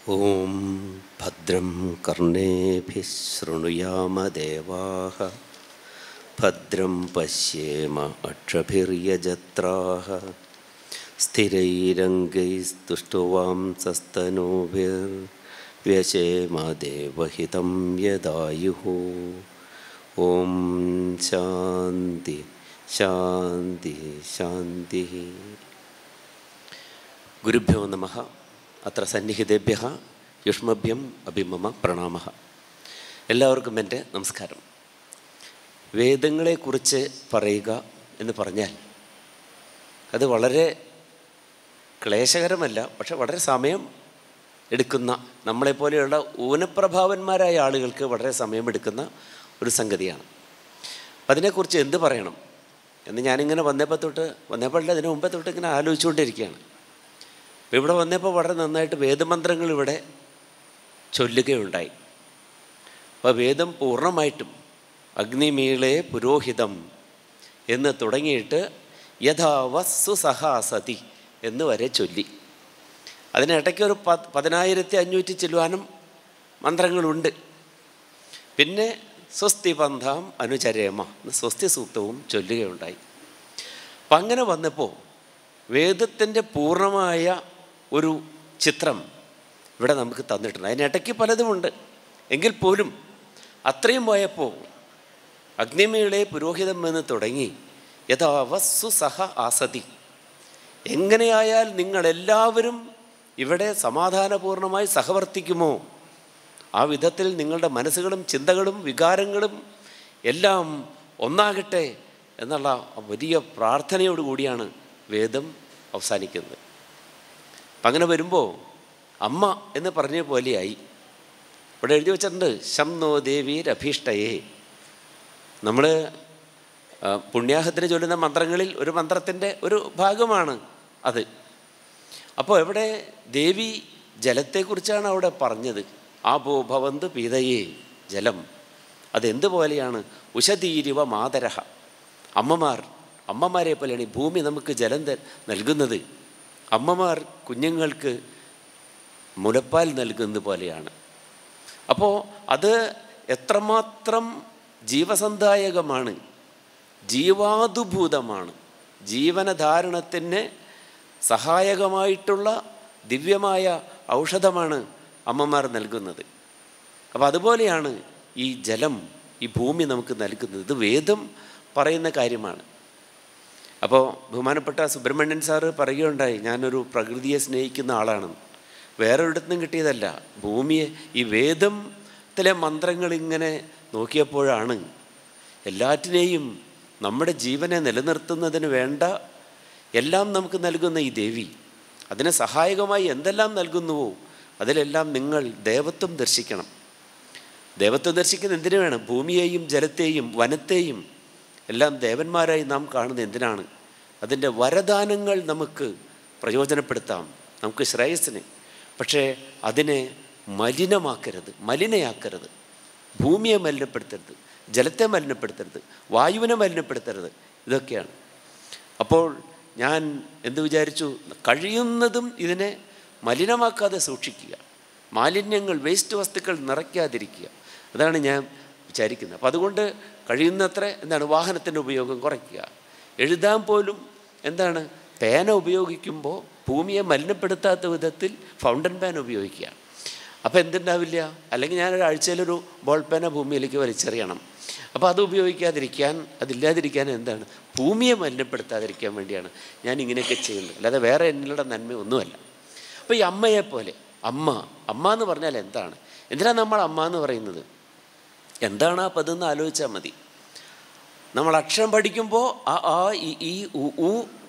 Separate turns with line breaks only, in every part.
ॐ भद्रं कर्णेभिः शृणुयामदेवाः भद्रं पश्येम अक्षभिर्यजत्राः स्थिरैरङ्गैस्तुष्टुवांसस्तनूभिर्व्यशेम देवहितं यदायुः ॐ शान्ति शान्तिः शान्तिः ഗുരുഭ്യോ നമ അത്ര സന്നിഹിതേഭ്യ യുഷ്മഭ്യം അഭിമമ പ്രണാമ എല്ലാവർക്കും എൻ്റെ നമസ്കാരം വേദങ്ങളെക്കുറിച്ച് പറയുക എന്ന് പറഞ്ഞാൽ അത് വളരെ ക്ലേശകരമല്ല പക്ഷെ വളരെ സമയം എടുക്കുന്ന നമ്മളെപ്പോലെയുള്ള ഊനപ്രഭാവന്മാരായ ആളുകൾക്ക് വളരെ സമയമെടുക്കുന്ന ഒരു സംഗതിയാണ് അപ്പം അതിനെക്കുറിച്ച് എന്ത് പറയണം എന്ന് ഞാനിങ്ങനെ വന്നപ്പോൾ തൊട്ട് വന്നപ്പോഴല്ല അതിന് മുമ്പേ തൊട്ട് ഇങ്ങനെ ആലോചിച്ചുകൊണ്ടിരിക്കുകയാണ് അപ്പോൾ ഇവിടെ വന്നപ്പോൾ വളരെ നന്നായിട്ട് വേദമന്ത്രങ്ങൾ ഇവിടെ ചൊല്ലുകയുണ്ടായി അപ്പോൾ വേദം പൂർണ്ണമായിട്ടും അഗ്നിമീളെ പുരോഹിതം എന്ന് തുടങ്ങിയിട്ട് യഥാവസ്സു സഹാസതി എന്ന് വരെ ചൊല്ലി അതിനിടയ്ക്ക് ഒരു പ പതിനായിരത്തി അഞ്ഞൂറ്റി ചെല്ലുവാനും മന്ത്രങ്ങളുണ്ട് പിന്നെ സ്വസ്തി പന്ഥാം അനുചരേമ എന്ന് സ്വസ്തി സൂക്തവും ചൊല്ലുകയുണ്ടായി അപ്പം അങ്ങനെ വന്നപ്പോൾ വേദത്തിൻ്റെ പൂർണ്ണമായ ഒരു ചിത്രം ഇവിടെ നമുക്ക് തന്നിട്ടുണ്ട് അതിനിടയ്ക്ക് പലതുമുണ്ട് എങ്കിൽ പോലും അത്രയും പോയപ്പോൾ അഗ്നിമേളെ പുരോഹിതം എന്ന് തുടങ്ങി യഥാവസ്സു സഹ ആസതി എങ്ങനെയായാൽ നിങ്ങളെല്ലാവരും ഇവിടെ സമാധാനപൂർണമായി സഹവർത്തിക്കുമോ ആ വിധത്തിൽ നിങ്ങളുടെ മനസ്സുകളും ചിന്തകളും വികാരങ്ങളും എല്ലാം ഒന്നാകട്ടെ എന്നുള്ള വലിയ പ്രാർത്ഥനയോടുകൂടിയാണ് വേദം അവസാനിക്കുന്നത് അപ്പം അങ്ങനെ വരുമ്പോൾ അമ്മ എന്ന് പറഞ്ഞ പോലെയായി ഇവിടെ എഴുതി വെച്ചിട്ടുണ്ട് ശം നോ ദേവീരഭീഷ്ടയെ നമ്മൾ പുണ്യാഹത്തിന് ചൊല്ലുന്ന മന്ത്രങ്ങളിൽ ഒരു മന്ത്രത്തിൻ്റെ ഒരു ഭാഗമാണ് അത് അപ്പോൾ എവിടെ ദേവി ജലത്തെക്കുറിച്ചാണ് അവിടെ പറഞ്ഞത് ആപോ ഭവന്ത് പീതയേ ജലം അതെന്തുപോലെയാണ് ഉഷതീരിവ മാതരഹ അമ്മമാർ അമ്മമാരെ പോലെയാണ് ഈ ഭൂമി നമുക്ക് ജലം നൽകുന്നത് അമ്മമാർ കുഞ്ഞുങ്ങൾക്ക് മുലപ്പാൽ നൽകുന്നത് പോലെയാണ് അപ്പോൾ അത് എത്രമാത്രം ജീവസന്ധായകമാണ് ജീവാതുഭൂതമാണ് ജീവനധാരണത്തിന് സഹായകമായിട്ടുള്ള ദിവ്യമായ ഔഷധമാണ് അമ്മമാർ നൽകുന്നത് അപ്പോൾ അതുപോലെയാണ് ഈ ജലം ഈ ഭൂമി നമുക്ക് നൽകുന്നത് ഇത് വേദം പറയുന്ന കാര്യമാണ് അപ്പോൾ ബഹുമാനപ്പെട്ട സുബ്രഹ്മണ്യൻ സാറ് പറയുകയുണ്ടായി ഞാനൊരു പ്രകൃതിയെ സ്നേഹിക്കുന്ന ആളാണെന്ന് വേറെ ഒരിടത്തുനിന്നും കിട്ടിയതല്ല ഭൂമിയെ ഈ വേദത്തിലെ മന്ത്രങ്ങൾ ഇങ്ങനെ നോക്കിയപ്പോഴാണ് എല്ലാറ്റിനെയും നമ്മുടെ ജീവനെ നിലനിർത്തുന്നതിന് വേണ്ട എല്ലാം നമുക്ക് നൽകുന്ന ഈ ദേവി അതിന് സഹായകമായി എന്തെല്ലാം നൽകുന്നുവോ അതിലെല്ലാം നിങ്ങൾ ദേവത്വം ദർശിക്കണം ദേവത്വം ദർശിക്കുന്ന എന്തിനു വേണം ഭൂമിയെയും ജലത്തെയും വനത്തെയും എല്ലാം ദേവന്മാരായി നാം കാണുന്നത് എന്തിനാണ് അതിൻ്റെ വരദാനങ്ങൾ നമുക്ക് പ്രയോജനപ്പെടുത്താം നമുക്ക് ശ്രേയസ്സിന് പക്ഷേ അതിനെ മലിനമാക്കരുത് മലിനയാക്കരുത് ഭൂമിയെ മലിനപ്പെടുത്തരുത് ജലത്തെ മലിനപ്പെടുത്തരുത് വായുവിനെ മലിനപ്പെടുത്തരുത് ഇതൊക്കെയാണ് അപ്പോൾ ഞാൻ എന്ത് വിചാരിച്ചു കഴിയുന്നതും ഇതിനെ മലിനമാക്കാതെ സൂക്ഷിക്കുക മാലിന്യങ്ങൾ വേസ്റ്റ് വസ്തുക്കൾ നിറയ്ക്കാതിരിക്കുക അതാണ് ഞാൻ വിചാരിക്കുന്നത് അപ്പോൾ അതുകൊണ്ട് കഴിയുന്നത്ര എന്താണ് വാഹനത്തിൻ്റെ ഉപയോഗം കുറയ്ക്കുക എഴുതാൻ പോലും എന്താണ് പേന ഉപയോഗിക്കുമ്പോൾ ഭൂമിയെ മലിനപ്പെടുത്താത്ത വിധത്തിൽ ഫൗണ്ടൻ പേന ഉപയോഗിക്കുക അപ്പോൾ എന്തുണ്ടാവില്ല അല്ലെങ്കിൽ ഞാനൊരാഴ്ചയിലൊരു ബോൾ പേന ഭൂമിയിലേക്ക് വലിച്ചെറിയണം അപ്പോൾ അത് ഉപയോഗിക്കാതിരിക്കാൻ അതില്ലാതിരിക്കാൻ എന്താണ് ഭൂമിയെ മലിനപ്പെടുത്താതിരിക്കാൻ വേണ്ടിയാണ് ഞാൻ ഇങ്ങനെയൊക്കെ ചെയ്യുന്നത് അല്ലാതെ വേറെ എന്നിലുള്ള നന്മ ഒന്നുമല്ല അപ്പോൾ ഈ അമ്മയെ പോലെ അമ്മ അമ്മ എന്ന് പറഞ്ഞാൽ എന്താണ് എന്തിനാണ് നമ്മൾ അമ്മ എന്ന് പറയുന്നത് എന്താണ് ആ പതെന്ന് ആലോചിച്ചാൽ മതി നമ്മൾ അക്ഷരം പഠിക്കുമ്പോൾ ആ ആ ഇ ഈ ഉ ഉ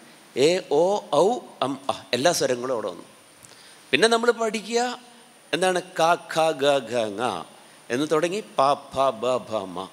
എ ഓ ഔ അം അ എല്ലാ സ്വരങ്ങളും അവിടെ വന്നു പിന്നെ നമ്മൾ പഠിക്കുക എന്താണ് ക ഖ ഗ ഘ ങ എന്ന് തുടങ്ങി പ ഫ ബ ഭ മ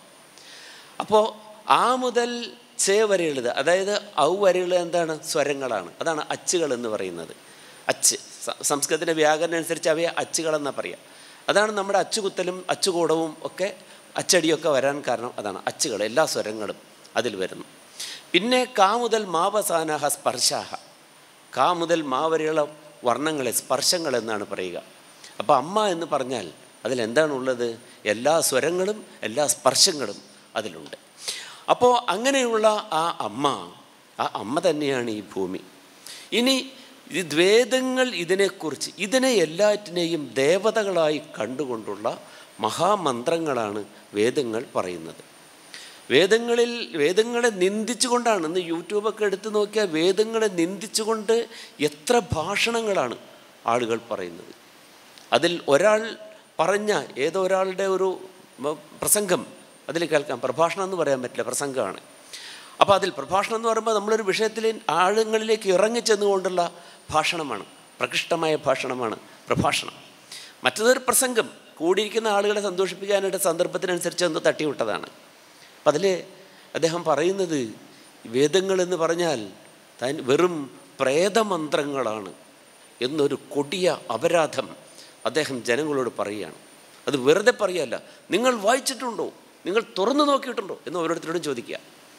അപ്പോൾ ആ മുതൽ ചേ വരെയുള്ളത് അതായത് ഔ വരെയുള്ളത് എന്താണ് സ്വരങ്ങളാണ് അതാണ് അച്ചുകൾ എന്ന് പറയുന്നത് അച്ച് സംസ്കൃതത്തിൻ്റെ വ്യാകരണം അനുസരിച്ച് അവയെ അച്ചുകളെന്നാണ് പറയുക അതാണ് നമ്മുടെ അച്ചുകുത്തലും അച്ചുകൂടവും ഒക്കെ അച്ചടിയൊക്കെ വരാൻ കാരണം അതാണ് അച്ചുകൾ എല്ലാ സ്വരങ്ങളും അതിൽ വരുന്നു പിന്നെ കാ മുതൽ മാവസാനഹ സ്പർശാഹ കാ മുതൽ മാ വരെയുള്ള വർണ്ണങ്ങളെ സ്പർശങ്ങൾ എന്നാണ് പറയുക അപ്പോൾ അമ്മ എന്ന് പറഞ്ഞാൽ അതിലെന്താണുള്ളത് എല്ലാ സ്വരങ്ങളും എല്ലാ സ്പർശങ്ങളും അതിലുണ്ട് അപ്പോൾ അങ്ങനെയുള്ള ആ അമ്മ ആ അമ്മ തന്നെയാണ് ഈ ഭൂമി ഇനി ഇത് വേദങ്ങൾ ഇതിനെക്കുറിച്ച് ഇതിനെ എല്ലാറ്റിനെയും ദേവതകളായി കണ്ടുകൊണ്ടുള്ള മഹാമന്ത്രങ്ങളാണ് വേദങ്ങൾ പറയുന്നത് വേദങ്ങളിൽ വേദങ്ങളെ നിന്ദിച്ചുകൊണ്ടാണ് ഇന്ന് യൂട്യൂബൊക്കെ എടുത്തു നോക്കിയാൽ വേദങ്ങളെ നിന്ദിച്ചുകൊണ്ട് എത്ര ഭാഷണങ്ങളാണ് ആളുകൾ പറയുന്നത് അതിൽ ഒരാൾ പറഞ്ഞ ഏതോ ഒരാളുടെ ഒരു മ- പ്രസംഗം അതിൽ കേൾക്കാം പ്രഭാഷണം എന്ന് പറയാൻ പറ്റില്ല പ്രസംഗമാണ് അപ്പോൾ അതിൽ പ്രഭാഷണം എന്ന് പറയുമ്പോൾ നമ്മളൊരു വിഷയത്തിൽ ആഴങ്ങളിലേക്ക് ഇറങ്ങിച്ചെന്നുകൊണ്ടുള്ള ഭാഷണമാണ് പ്രകൃഷ്ടമായ ഭാഷണമാണ് പ്രഭാഷണം മറ്റതൊരു പ്രസംഗം കൂടിയിരിക്കുന്ന ആളുകളെ സന്തോഷിപ്പിക്കാനായിട്ട് സന്ദർഭത്തിനനുസരിച്ച് ഒന്ന് തട്ടിവിട്ടതാണ് അപ്പം അതിൽ അദ്ദേഹം പറയുന്നത് വേദങ്ങളെന്ന് പറഞ്ഞാൽ താൻ വെറും പ്രേതമന്ത്രങ്ങളാണ് എന്നൊരു കൊടിയ അപരാധം അദ്ദേഹം ജനങ്ങളോട് പറയുകയാണ് അത് വെറുതെ പറയല്ല നിങ്ങൾ വായിച്ചിട്ടുണ്ടോ നിങ്ങൾ തുറന്നു നോക്കിയിട്ടുണ്ടോ എന്ന് ഓരോരുത്തരോടും ചോദിക്കുക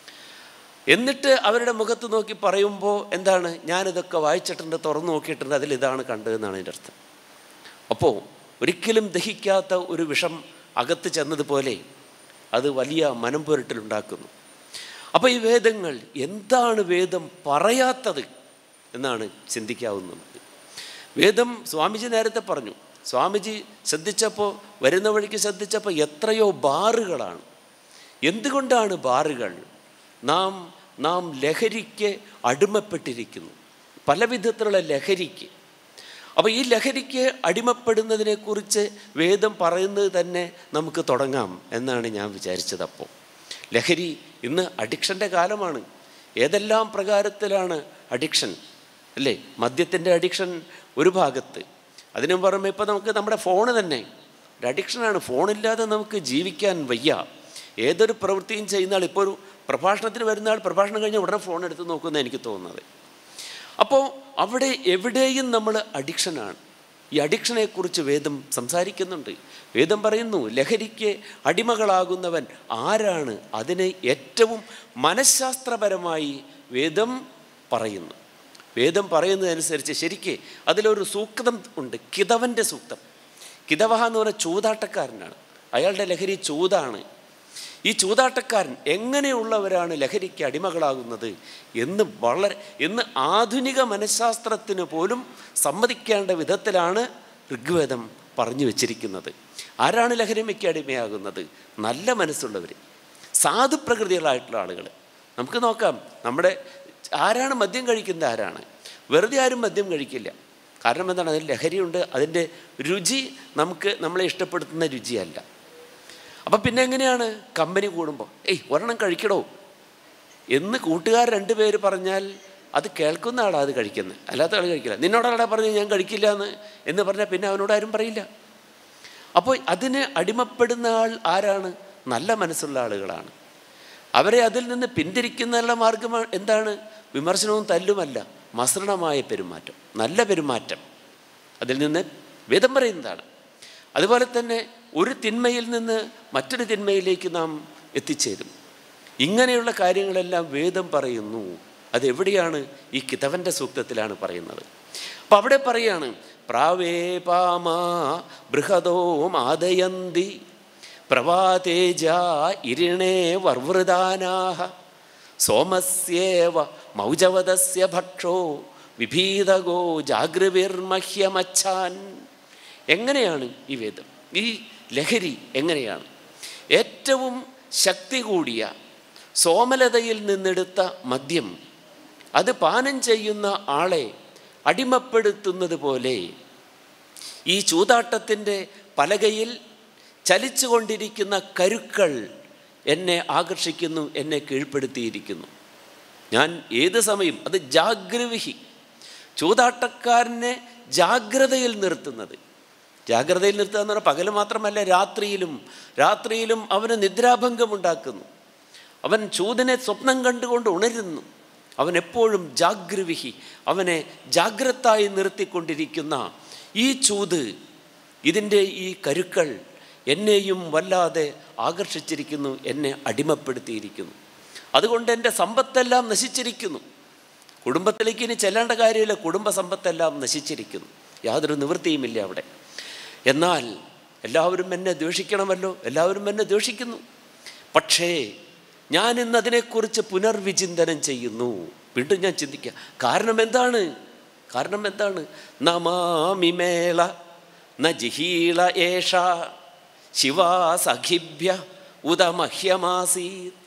എന്നിട്ട് അവരുടെ മുഖത്ത് നോക്കി പറയുമ്പോൾ എന്താണ് ഞാനിതൊക്കെ വായിച്ചിട്ടുണ്ട് തുറന്നു നോക്കിയിട്ടുണ്ട് അതിൽ ഇതാണ് കണ്ടതെന്നാണ് എൻ്റെ അർത്ഥം അപ്പോൾ ഒരിക്കലും ദഹിക്കാത്ത ഒരു വിഷം അകത്ത് ചെന്നതുപോലെ അത് വലിയ മനംപുരട്ടിലുണ്ടാക്കുന്നു അപ്പോൾ ഈ വേദങ്ങൾ എന്താണ് വേദം പറയാത്തത് എന്നാണ് ചിന്തിക്കാവുന്നത് വേദം സ്വാമിജി നേരത്തെ പറഞ്ഞു സ്വാമിജി ശ്രദ്ധിച്ചപ്പോൾ വരുന്ന വഴിക്ക് ശ്രദ്ധിച്ചപ്പോൾ എത്രയോ ബാറുകളാണ് എന്തുകൊണ്ടാണ് ബാറുകൾ നാം നാം ലഹരിക്ക് അടിമപ്പെട്ടിരിക്കുന്നു പല വിധത്തിലുള്ള ലഹരിക്ക് അപ്പോൾ ഈ ലഹരിക്ക് അടിമപ്പെടുന്നതിനെക്കുറിച്ച് വേദം പറയുന്നത് തന്നെ നമുക്ക് തുടങ്ങാം എന്നാണ് ഞാൻ വിചാരിച്ചത് അപ്പോൾ ലഹരി ഇന്ന് അഡിക്ഷൻ്റെ കാലമാണ് ഏതെല്ലാം പ്രകാരത്തിലാണ് അഡിക്ഷൻ അല്ലേ മദ്യത്തിൻ്റെ അഡിക്ഷൻ ഒരു ഭാഗത്ത് അതിനു പുറമെ ഇപ്പോൾ നമുക്ക് നമ്മുടെ ഫോണ് തന്നെ ഒരു അഡിക്ഷനാണ് ഫോണില്ലാതെ നമുക്ക് ജീവിക്കാൻ വയ്യ ഏതൊരു പ്രവൃത്തിയും ചെയ്യുന്ന ആൾ ഇപ്പോൾ ഒരു പ്രഭാഷണത്തിന് വരുന്ന ആൾ പ്രഭാഷണം കഴിഞ്ഞ് ഉടനെ ഫോൺ എടുത്ത് നോക്കുമെന്ന് എനിക്ക് തോന്നുന്നത് അപ്പോൾ അവിടെ എവിടെയും നമ്മൾ അഡിക്ഷനാണ് ഈ അഡിക്ഷനെക്കുറിച്ച് വേദം സംസാരിക്കുന്നുണ്ട് വേദം പറയുന്നു ലഹരിക്ക് അടിമകളാകുന്നവൻ ആരാണ് അതിനെ ഏറ്റവും മനഃശാസ്ത്രപരമായി വേദം പറയുന്നു വേദം പറയുന്നതനുസരിച്ച് ശരിക്ക് അതിലൊരു സൂക്തം ഉണ്ട് കിതവൻ്റെ സൂക്തം കിതവഹ എന്ന് പറഞ്ഞാൽ ചൂതാട്ടക്കാരനാണ് അയാളുടെ ലഹരി ചൂതാണ് ഈ ചൂതാട്ടക്കാരൻ എങ്ങനെയുള്ളവരാണ് ലഹരിക്ക് അടിമകളാകുന്നത് എന്ന് വളരെ എന്ന് ആധുനിക മനഃശാസ്ത്രത്തിന് പോലും സമ്മതിക്കേണ്ട വിധത്തിലാണ് ഋഗ്വേദം പറഞ്ഞു വച്ചിരിക്കുന്നത് ആരാണ് ലഹരിമയ്ക്ക് അടിമയാകുന്നത് നല്ല മനസ്സുള്ളവർ സാധുപ്രകൃതികളായിട്ടുള്ള ആളുകൾ നമുക്ക് നോക്കാം നമ്മുടെ ആരാണ് മദ്യം കഴിക്കുന്നത് ആരാണ് വെറുതെ ആരും മദ്യം കഴിക്കില്ല കാരണം എന്താണ് അതിൽ ലഹരിയുണ്ട് അതിൻ്റെ രുചി നമുക്ക് നമ്മളെ ഇഷ്ടപ്പെടുത്തുന്ന രുചിയല്ല അപ്പം പിന്നെ എങ്ങനെയാണ് കമ്പനി കൂടുമ്പോൾ ഏയ് ഒരെണ്ണം കഴിക്കടോ എന്ന് കൂട്ടുകാർ രണ്ടുപേര് പറഞ്ഞാൽ അത് കേൾക്കുന്ന ആളാണ് അത് കഴിക്കുന്നത് അല്ലാത്ത ആൾ കഴിക്കില്ല നിന്നോടാളാ പറഞ്ഞ് ഞാൻ കഴിക്കില്ല എന്ന് എന്ന് പറഞ്ഞാൽ പിന്നെ അവനോട് ആരും പറയില്ല അപ്പോൾ അതിന് അടിമപ്പെടുന്ന ആൾ ആരാണ് നല്ല മനസ്സുള്ള ആളുകളാണ് അവരെ അതിൽ നിന്ന് പിന്തിരിക്കുന്നതിനുള്ള മാർഗം എന്താണ് വിമർശനവും തല്ലുമല്ല മസൃണമായ പെരുമാറ്റം നല്ല പെരുമാറ്റം അതിൽ നിന്ന് വേദം പറയുന്നതാണ് അതുപോലെ തന്നെ ഒരു തിന്മയിൽ നിന്ന് മറ്റൊരു തിന്മയിലേക്ക് നാം എത്തിച്ചേരും ഇങ്ങനെയുള്ള കാര്യങ്ങളെല്ലാം വേദം പറയുന്നു അതെവിടെയാണ് ഈ കിതവൻ്റെ സൂക്തത്തിലാണ് പറയുന്നത് അപ്പം അവിടെ പറയാണ് പ്രാവേപാമ ബൃഹദോ മാദയന്തി പ്രവാതേജ ഇരിണേ വർവൃദാനാഹ സോമസ്യേവ മൗജവതസ്യ ഭക്ഷോ വിഭീതഗോ ജാഗൃവിർമഹ്യമച്ചാൻ എങ്ങനെയാണ് ഈ വേദം ഈ ലഹരി എങ്ങനെയാണ് ഏറ്റവും ശക്തി കൂടിയ സോമലതയിൽ നിന്നെടുത്ത മദ്യം അത് പാനം ചെയ്യുന്ന ആളെ അടിമപ്പെടുത്തുന്നത് പോലെ ഈ ചൂതാട്ടത്തിൻ്റെ പലകയിൽ ചലിച്ചുകൊണ്ടിരിക്കുന്ന കരുക്കൾ എന്നെ ആകർഷിക്കുന്നു എന്നെ കീഴ്പ്പെടുത്തിയിരിക്കുന്നു ഞാൻ ഏത് സമയം അത് ജാഗ്രവിഹി ചൂതാട്ടക്കാരനെ ജാഗ്രതയിൽ നിർത്തുന്നത് ജാഗ്രതയിൽ നിർത്തുക എന്ന് പറഞ്ഞാൽ പകൽ മാത്രമല്ല രാത്രിയിലും രാത്രിയിലും അവന് നിദ്രാഭംഗമുണ്ടാക്കുന്നു അവൻ ചൂതിനെ സ്വപ്നം കണ്ടുകൊണ്ട് ഉണരുന്നു അവൻ എപ്പോഴും ജാഗ്രവിഹി അവനെ ജാഗ്രതായി നിർത്തിക്കൊണ്ടിരിക്കുന്ന ഈ ചൂത് ഇതിൻ്റെ ഈ കരുക്കൾ എന്നെയും വല്ലാതെ ആകർഷിച്ചിരിക്കുന്നു എന്നെ അടിമപ്പെടുത്തിയിരിക്കുന്നു അതുകൊണ്ട് എൻ്റെ സമ്പത്തെല്ലാം നശിച്ചിരിക്കുന്നു കുടുംബത്തിലേക്ക് ഇനി ചെല്ലേണ്ട കാര്യമില്ല കുടുംബ സമ്പത്തെല്ലാം നശിച്ചിരിക്കുന്നു യാതൊരു നിവൃത്തിയുമില്ല അവിടെ എന്നാൽ എല്ലാവരും എന്നെ ദ്വേഷിക്കണമല്ലോ എല്ലാവരും എന്നെ ദ്വേഷിക്കുന്നു പക്ഷേ ഞാൻ ഇന്ന് അതിനെക്കുറിച്ച് പുനർവിചിന്തനം ചെയ്യുന്നു വീണ്ടും ഞാൻ ചിന്തിക്കുക കാരണം എന്താണ് കാരണം എന്താണ് നമാമിമേള ന ജിഹീള ഏഷ ശിവാസഖിഭ്യ ഉദമഹ്യമാസീത്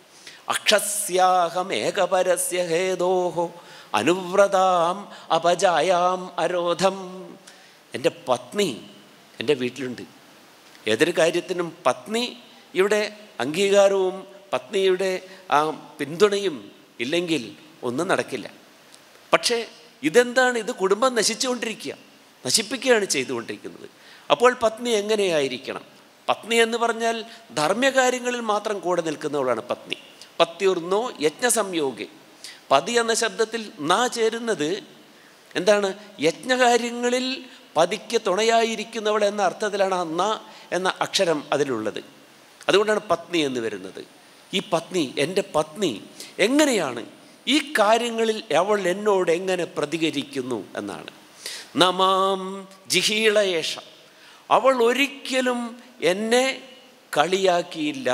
അക്ഷസ്യാഹമേകപരസ്യ ഹേതോഹോ അനുവ്രതാം അപജായാം അരോധം എൻ്റെ പത്നി എൻ്റെ വീട്ടിലുണ്ട് ഏതൊരു കാര്യത്തിനും പത്നി ഇവിടെ അംഗീകാരവും പത്നിയുടെ ആ പിന്തുണയും ഇല്ലെങ്കിൽ ഒന്നും നടക്കില്ല പക്ഷേ ഇതെന്താണ് ഇത് കുടുംബം നശിച്ചുകൊണ്ടിരിക്കുക നശിപ്പിക്കുകയാണ് ചെയ്തുകൊണ്ടിരിക്കുന്നത് അപ്പോൾ പത്നി എങ്ങനെയായിരിക്കണം പത്നി എന്ന് പറഞ്ഞാൽ ധർമ്മകാര്യങ്ങളിൽ മാത്രം കൂടെ നിൽക്കുന്നവളാണ് പത്നി പത്യുർന്നോ യജ്ഞസംയോഗെ പതി എന്ന ശബ്ദത്തിൽ നാ ചേരുന്നത് എന്താണ് യജ്ഞകാര്യങ്ങളിൽ പതിക്ക് തുണയായിരിക്കുന്നവൾ എന്ന അർത്ഥത്തിലാണ് ആ ന എന്ന അക്ഷരം അതിലുള്ളത് അതുകൊണ്ടാണ് പത്നി എന്ന് വരുന്നത് ഈ പത്നി എൻ്റെ പത്നി എങ്ങനെയാണ് ഈ കാര്യങ്ങളിൽ അവൾ എന്നോട് എങ്ങനെ പ്രതികരിക്കുന്നു എന്നാണ് നമാം ജിഹീളയേഷ അവൾ ഒരിക്കലും എന്നെ കളിയാക്കിയില്ല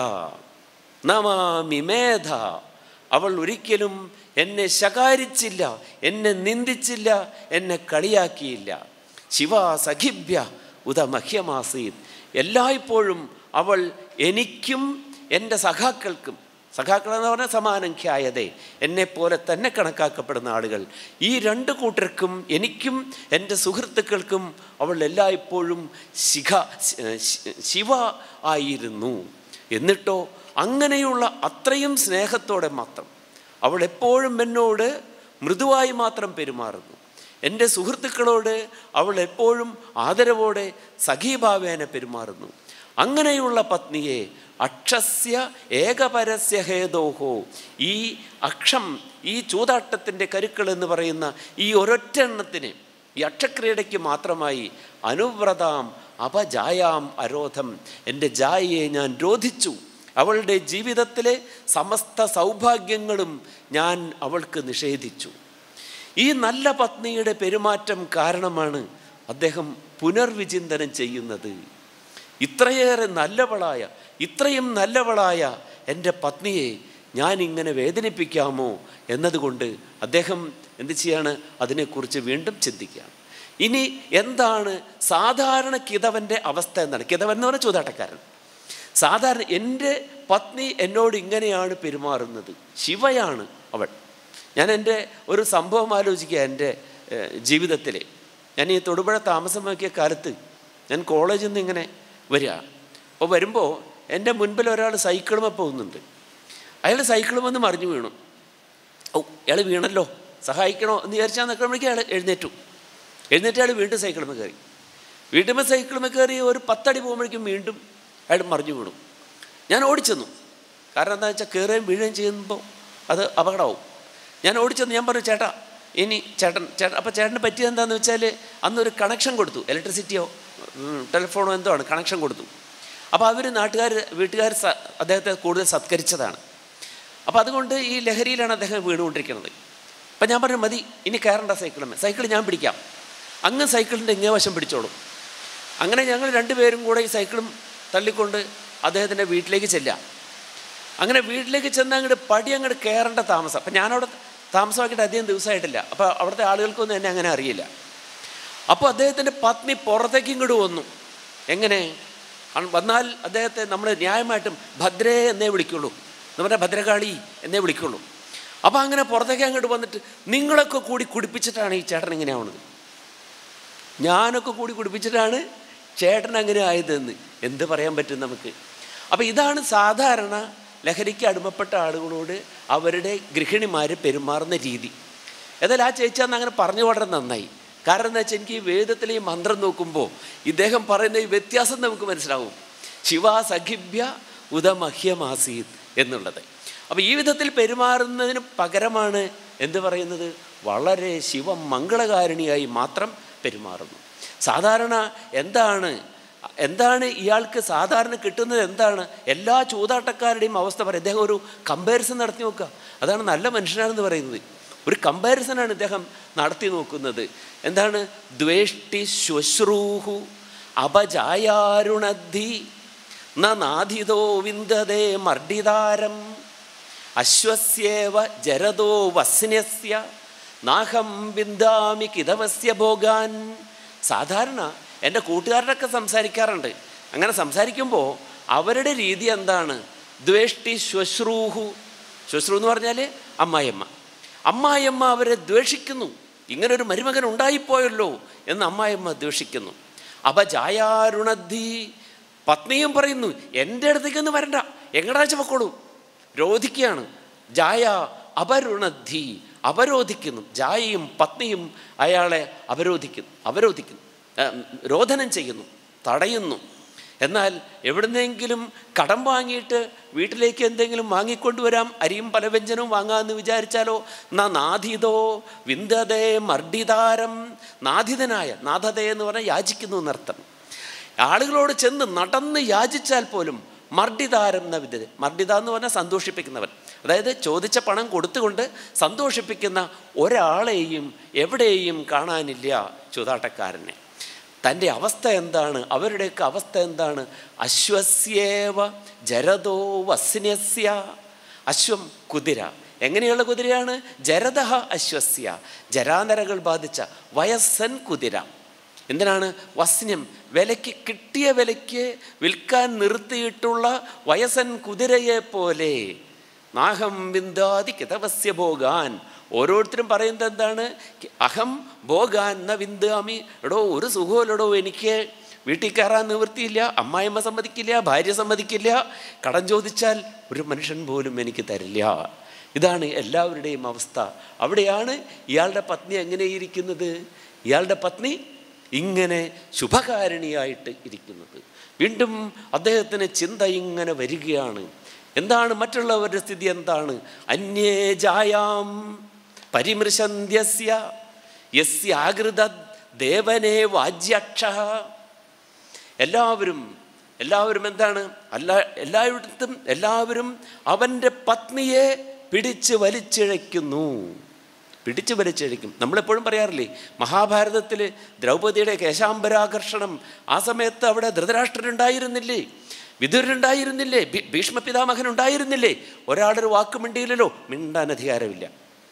നമാമി മേധ അവൾ ഒരിക്കലും എന്നെ ശകാരിച്ചില്ല എന്നെ നിന്ദിച്ചില്ല എന്നെ കളിയാക്കിയില്ല ശിവ സഖിഭ്യ ഉദമഹ്യമാസീത് എല്ലായ്പ്പോഴും അവൾ എനിക്കും എൻ്റെ സഖാക്കൾക്കും സഖാക്കൾ എന്ന് പറഞ്ഞാൽ സമാനഖ്യായതേ എന്നെപ്പോലെ തന്നെ കണക്കാക്കപ്പെടുന്ന ആളുകൾ ഈ രണ്ട് കൂട്ടർക്കും എനിക്കും എൻ്റെ സുഹൃത്തുക്കൾക്കും അവൾ എല്ലായ്പ്പോഴും ശിഖ ശിവ ആയിരുന്നു എന്നിട്ടോ അങ്ങനെയുള്ള അത്രയും സ്നേഹത്തോടെ മാത്രം അവൾ എപ്പോഴും എന്നോട് മൃദുവായി മാത്രം പെരുമാറുന്നു എൻ്റെ സുഹൃത്തുക്കളോട് അവൾ എപ്പോഴും ആദരവോടെ സഖീഭാവേന പെരുമാറുന്നു അങ്ങനെയുള്ള പത്നിയെ അക്ഷസ്യ ഏകപരസ്യ ഹേതോഹോ ഈ അക്ഷം ഈ ചൂതാട്ടത്തിൻ്റെ കരുക്കൾ എന്ന് പറയുന്ന ഈ ഒരൊറ്റ എണ്ണത്തിന് ഈ അക്ഷക്രീഡയ്ക്ക് മാത്രമായി അനുവ്രതാം അപജായാം അരോധം എൻ്റെ ജായയെ ഞാൻ രോധിച്ചു അവളുടെ ജീവിതത്തിലെ സമസ്ത സൗഭാഗ്യങ്ങളും ഞാൻ അവൾക്ക് നിഷേധിച്ചു ഈ നല്ല പത്നിയുടെ പെരുമാറ്റം കാരണമാണ് അദ്ദേഹം പുനർവിചിന്തനം ചെയ്യുന്നത് ഇത്രയേറെ നല്ലവളായ ഇത്രയും നല്ലവളായ എൻ്റെ പത്നിയെ ഞാൻ ഇങ്ങനെ വേദനിപ്പിക്കാമോ എന്നതുകൊണ്ട് അദ്ദേഹം എന്ത് ചെയ്യാണ് അതിനെക്കുറിച്ച് വീണ്ടും ചിന്തിക്കുകയാണ് ഇനി എന്താണ് സാധാരണ കിതവൻ്റെ അവസ്ഥ എന്താണ് കിതവൻ എന്ന് പറഞ്ഞാൽ ചൂതാട്ടക്കാരൻ സാധാരണ എൻ്റെ പത്നി എന്നോട് ഇങ്ങനെയാണ് പെരുമാറുന്നത് ശിവയാണ് അവൾ ഞാൻ എൻ്റെ ഒരു സംഭവം ആലോചിക്കുക എൻ്റെ ജീവിതത്തിൽ ഞാൻ ഈ തൊടുപുഴ താമസമാക്കിയ കാലത്ത് ഞാൻ കോളേജിൽ നിന്ന് ഇങ്ങനെ വരിക അപ്പോൾ വരുമ്പോൾ എൻ്റെ മുൻപിൽ ഒരാൾ സൈക്കിളുമേ പോകുന്നുണ്ട് അയാൾ സൈക്കിളുമെന്ന് മറിഞ്ഞു വീണു ഓ അയാൾ വീണല്ലോ സഹായിക്കണോ എന്ന് വിചാരിച്ചാൽ നിൽക്കുമ്പോഴേക്കും അയാൾ എഴുന്നേറ്റു എഴുന്നേറ്റ് അയാൾ വീണ്ടും സൈക്കിളുമേ കയറി വീണ്ടും സൈക്കിളുമേ കയറി ഒരു പത്തടി പോകുമ്പോഴേക്കും വീണ്ടും അയാൾ മറിഞ്ഞു വീണു ഞാൻ ഓടിച്ചെന്നു കാരണം എന്താ വെച്ചാൽ കയറുകയും വീഴുകയും ചെയ്യുമ്പോൾ അത് അപകടമാവും ഞാൻ ഓടിച്ചെന്ന് ഞാൻ പറഞ്ഞു ചേട്ടാ ഇനി ചേട്ടൻ ചേട്ടൻ അപ്പോൾ ചേട്ടന് പറ്റിയത് എന്താണെന്ന് വെച്ചാൽ അന്നൊരു കണക്ഷൻ കൊടുത്തു ഇലക്ട്രിസിറ്റിയോ ടെലിഫോണോ എന്തോ ആണ് കണക്ഷൻ കൊടുത്തു അപ്പോൾ അവർ നാട്ടുകാർ വീട്ടുകാർ അദ്ദേഹത്തെ കൂടുതൽ സത്കരിച്ചതാണ് അപ്പോൾ അതുകൊണ്ട് ഈ ലഹരിയിലാണ് അദ്ദേഹം വീണുകൊണ്ടിരിക്കുന്നത് അപ്പം ഞാൻ പറഞ്ഞു മതി ഇനി കയറേണ്ട സൈക്കിളുമേ സൈക്കിൾ ഞാൻ പിടിക്കാം അങ്ങ് സൈക്കിളിൻ്റെ ഇങ്ങേ വശം പിടിച്ചോളും അങ്ങനെ ഞങ്ങൾ രണ്ടുപേരും കൂടെ ഈ സൈക്കിളും തള്ളിക്കൊണ്ട് അദ്ദേഹത്തിൻ്റെ വീട്ടിലേക്ക് ചെല്ലാം അങ്ങനെ വീട്ടിലേക്ക് ചെന്ന് അങ്ങോട്ട് പടി അങ്ങോട്ട് കയറേണ്ട താമസം അപ്പം ഞാനവിടെ താമസമാക്കിയിട്ട് അധികം ദിവസമായിട്ടില്ല അപ്പോൾ അവിടുത്തെ ആളുകൾക്കൊന്നും എന്നെ അങ്ങനെ അറിയില്ല അപ്പോൾ അദ്ദേഹത്തിൻ്റെ പത്നി പുറത്തേക്ക് ഇങ്ങോട്ട് വന്നു എങ്ങനെ വന്നാൽ അദ്ദേഹത്തെ നമ്മൾ ന്യായമായിട്ടും ഭദ്രേ എന്നേ വിളിക്കുള്ളൂ എന്ന് പറഞ്ഞാൽ ഭദ്രകാളി എന്നേ വിളിക്കുള്ളൂ അപ്പോൾ അങ്ങനെ പുറത്തേക്ക് അങ്ങോട്ട് വന്നിട്ട് നിങ്ങളൊക്കെ കൂടി കുടിപ്പിച്ചിട്ടാണ് ഈ ചേട്ടൻ ഇങ്ങനെ ആവുന്നത് ഞാനൊക്കെ കൂടി കുടിപ്പിച്ചിട്ടാണ് ചേട്ടൻ അങ്ങനെ ആയതെന്ന് എന്ത് പറയാൻ പറ്റും നമുക്ക് അപ്പോൾ ഇതാണ് സാധാരണ ലഹരിക്ക് അടിമപ്പെട്ട ആളുകളോട് അവരുടെ ഗൃഹിണിമാർ പെരുമാറുന്ന രീതി ഏതായാലും ആ ചേച്ചി അന്ന് അങ്ങനെ പറഞ്ഞു വളരെ നന്നായി കാരണം എന്താ വെച്ചാൽ എനിക്ക് ഈ വേദത്തിലെ ഈ മന്ത്രം നോക്കുമ്പോൾ ഇദ്ദേഹം പറയുന്ന ഈ വ്യത്യാസം നമുക്ക് മനസ്സിലാവും ശിവ സഖിഭ്യ ഉദമഹ്യമാസീത് എന്നുള്ളത് അപ്പോൾ ഈ വിധത്തിൽ പെരുമാറുന്നതിന് പകരമാണ് എന്ത് പറയുന്നത് വളരെ ശിവ മംഗളകാരിണിയായി മാത്രം പെരുമാറുന്നു സാധാരണ എന്താണ് എന്താണ് ഇയാൾക്ക് സാധാരണ കിട്ടുന്നത് എന്താണ് എല്ലാ ചൂതാട്ടക്കാരുടെയും അവസ്ഥ പറയും ഇദ്ദേഹം ഒരു കമ്പാരിസൺ നടത്തി നോക്കുക അതാണ് നല്ല മനുഷ്യനാണെന്ന് പറയുന്നത് ഒരു കമ്പാരിസനാണ് ഇദ്ദേഹം നടത്തി നോക്കുന്നത് എന്താണ് ദ്വേഷ്ടി ശ്വശ്രൂഹു അപജായാരുണദ്ധി ന നാധിതോ വിന്ദതേ മർഡിതാരം അശ്വസ്യേവ ജരതോ വസ്ന്യസ്യ നാഹം ബിന്ദാമി കിതവസ്യ ഭോഗാൻ സാധാരണ എൻ്റെ കൂട്ടുകാരനൊക്കെ സംസാരിക്കാറുണ്ട് അങ്ങനെ സംസാരിക്കുമ്പോൾ അവരുടെ രീതി എന്താണ് ദ്വേഷ്ടി ശ്വശ്രൂഹു ശ്വശ്രു എന്ന് പറഞ്ഞാൽ അമ്മായിയമ്മ അമ്മായിയമ്മ അവരെ ദ്വേഷിക്കുന്നു ഇങ്ങനെ ഒരു മരുമകൻ ഉണ്ടായിപ്പോയല്ലോ എന്ന് അമ്മായിയമ്മ ദ്വേഷിക്കുന്നു അപജായാരുണദ്ധി പത്നിയും പറയുന്നു എൻ്റെ അടുത്തേക്കൊന്നും വരണ്ട എങ്ങടാഴ്ച പൊക്കോളൂ രോധിക്കുകയാണ് ജായ അപരുണദ്ധി അപരോധിക്കുന്നു ജായയും പത്നിയും അയാളെ അപരോധിക്കുന്നു അപരോധിക്കുന്നു ആ, രോധനം ചെയ്യുന്നു തടയുന്നു എന്നാൽ എവിടുന്നെങ്കിലും കടം വാങ്ങിയിട്ട് വീട്ടിലേക്ക് എന്തെങ്കിലും വാങ്ങിക്കൊണ്ടുവരാം അരിയും പലവ്യഞ്ജനവും വാങ്ങാമെന്ന് വിചാരിച്ചാലോ നാ നാഥിതോ വിന്ദതേ മർഡിതാരം നാഥിതനായ നാഥതേ എന്ന് പറഞ്ഞാൽ യാചിക്കുന്നു എന്നർത്ഥം ആളുകളോട് ചെന്ന് നടന്ന് യാചിച്ചാൽ പോലും മർഡിതാരം എന്ന വിദ്യ മർഡിത എന്ന് പറഞ്ഞാൽ സന്തോഷിപ്പിക്കുന്നവൻ അതായത് ചോദിച്ച പണം കൊടുത്തുകൊണ്ട് സന്തോഷിപ്പിക്കുന്ന ഒരാളെയും എവിടെയും കാണാനില്ല ചൂതാട്ടക്കാരനെ തൻ്റെ അവസ്ഥ എന്താണ് അവരുടെയൊക്കെ അവസ്ഥ എന്താണ് അശ്വസ്യേവ ജരതോ വസ്ന്യസ്യ അശ്വം കുതിര എങ്ങനെയുള്ള കുതിരയാണ് ജരതഹ അശ്വസ്യ ജരാനരകൾ ബാധിച്ച വയസ്സൻ കുതിര എന്തിനാണ് വസ്ന്യം വിലയ്ക്ക് കിട്ടിയ വിലയ്ക്ക് വിൽക്കാൻ നിർത്തിയിട്ടുള്ള വയസ്സൻ കുതിരയെ പോലെ നാഹം വിന്ദാതി കിതവസ്യ ഭോഗാൻ ഓരോരുത്തരും പറയുന്നത് എന്താണ് അഹം ഭോഗാൻ ന വിന്ദാമി എടോ ഒരു സുഖമില്ലടോ എനിക്ക് വീട്ടിൽ കയറാൻ നിവൃത്തിയില്ല അമ്മായിമ്മ സമ്മതിക്കില്ല ഭാര്യ സമ്മതിക്കില്ല കടം ചോദിച്ചാൽ ഒരു മനുഷ്യൻ പോലും എനിക്ക് തരില്ല ഇതാണ് എല്ലാവരുടെയും അവസ്ഥ അവിടെയാണ് ഇയാളുടെ പത്നി എങ്ങനെ ഇരിക്കുന്നത് ഇയാളുടെ പത്നി ഇങ്ങനെ ശുഭകാരിണിയായിട്ട് ഇരിക്കുന്നത് വീണ്ടും അദ്ദേഹത്തിന് ചിന്ത ഇങ്ങനെ വരികയാണ് എന്താണ് മറ്റുള്ളവരുടെ സ്ഥിതി എന്താണ് അന്യേ ജായാം പരിമൃശന്ത്യസ്യ യസ്യാകൃത ദേവനേ വാജ്യക്ഷ എല്ലാവരും എല്ലാവരും എന്താണ് അല്ല എല്ലായിടത്തും എല്ലാവരും അവൻ്റെ പത്നിയെ പിടിച്ച് വലിച്ചിഴയ്ക്കുന്നു പിടിച്ചു വലിച്ചിഴയ്ക്കും നമ്മളെപ്പോഴും പറയാറില്ലേ മഹാഭാരതത്തിൽ ദ്രൗപദിയുടെ കേശാംബരാകർഷണം ആ സമയത്ത് അവിടെ ധൃതരാഷ്ട്രനുണ്ടായിരുന്നില്ലേ വിദുരനുണ്ടായിരുന്നില്ലേ ഭീ- ഭീഷ്മ പിതാമഹൻ ഉണ്ടായിരുന്നില്ലേ ഒരാളൊരു വാക്ക് മിണ്ടിയില്ലല്ലോ മിണ്ടാൻ അധികാരമില്ല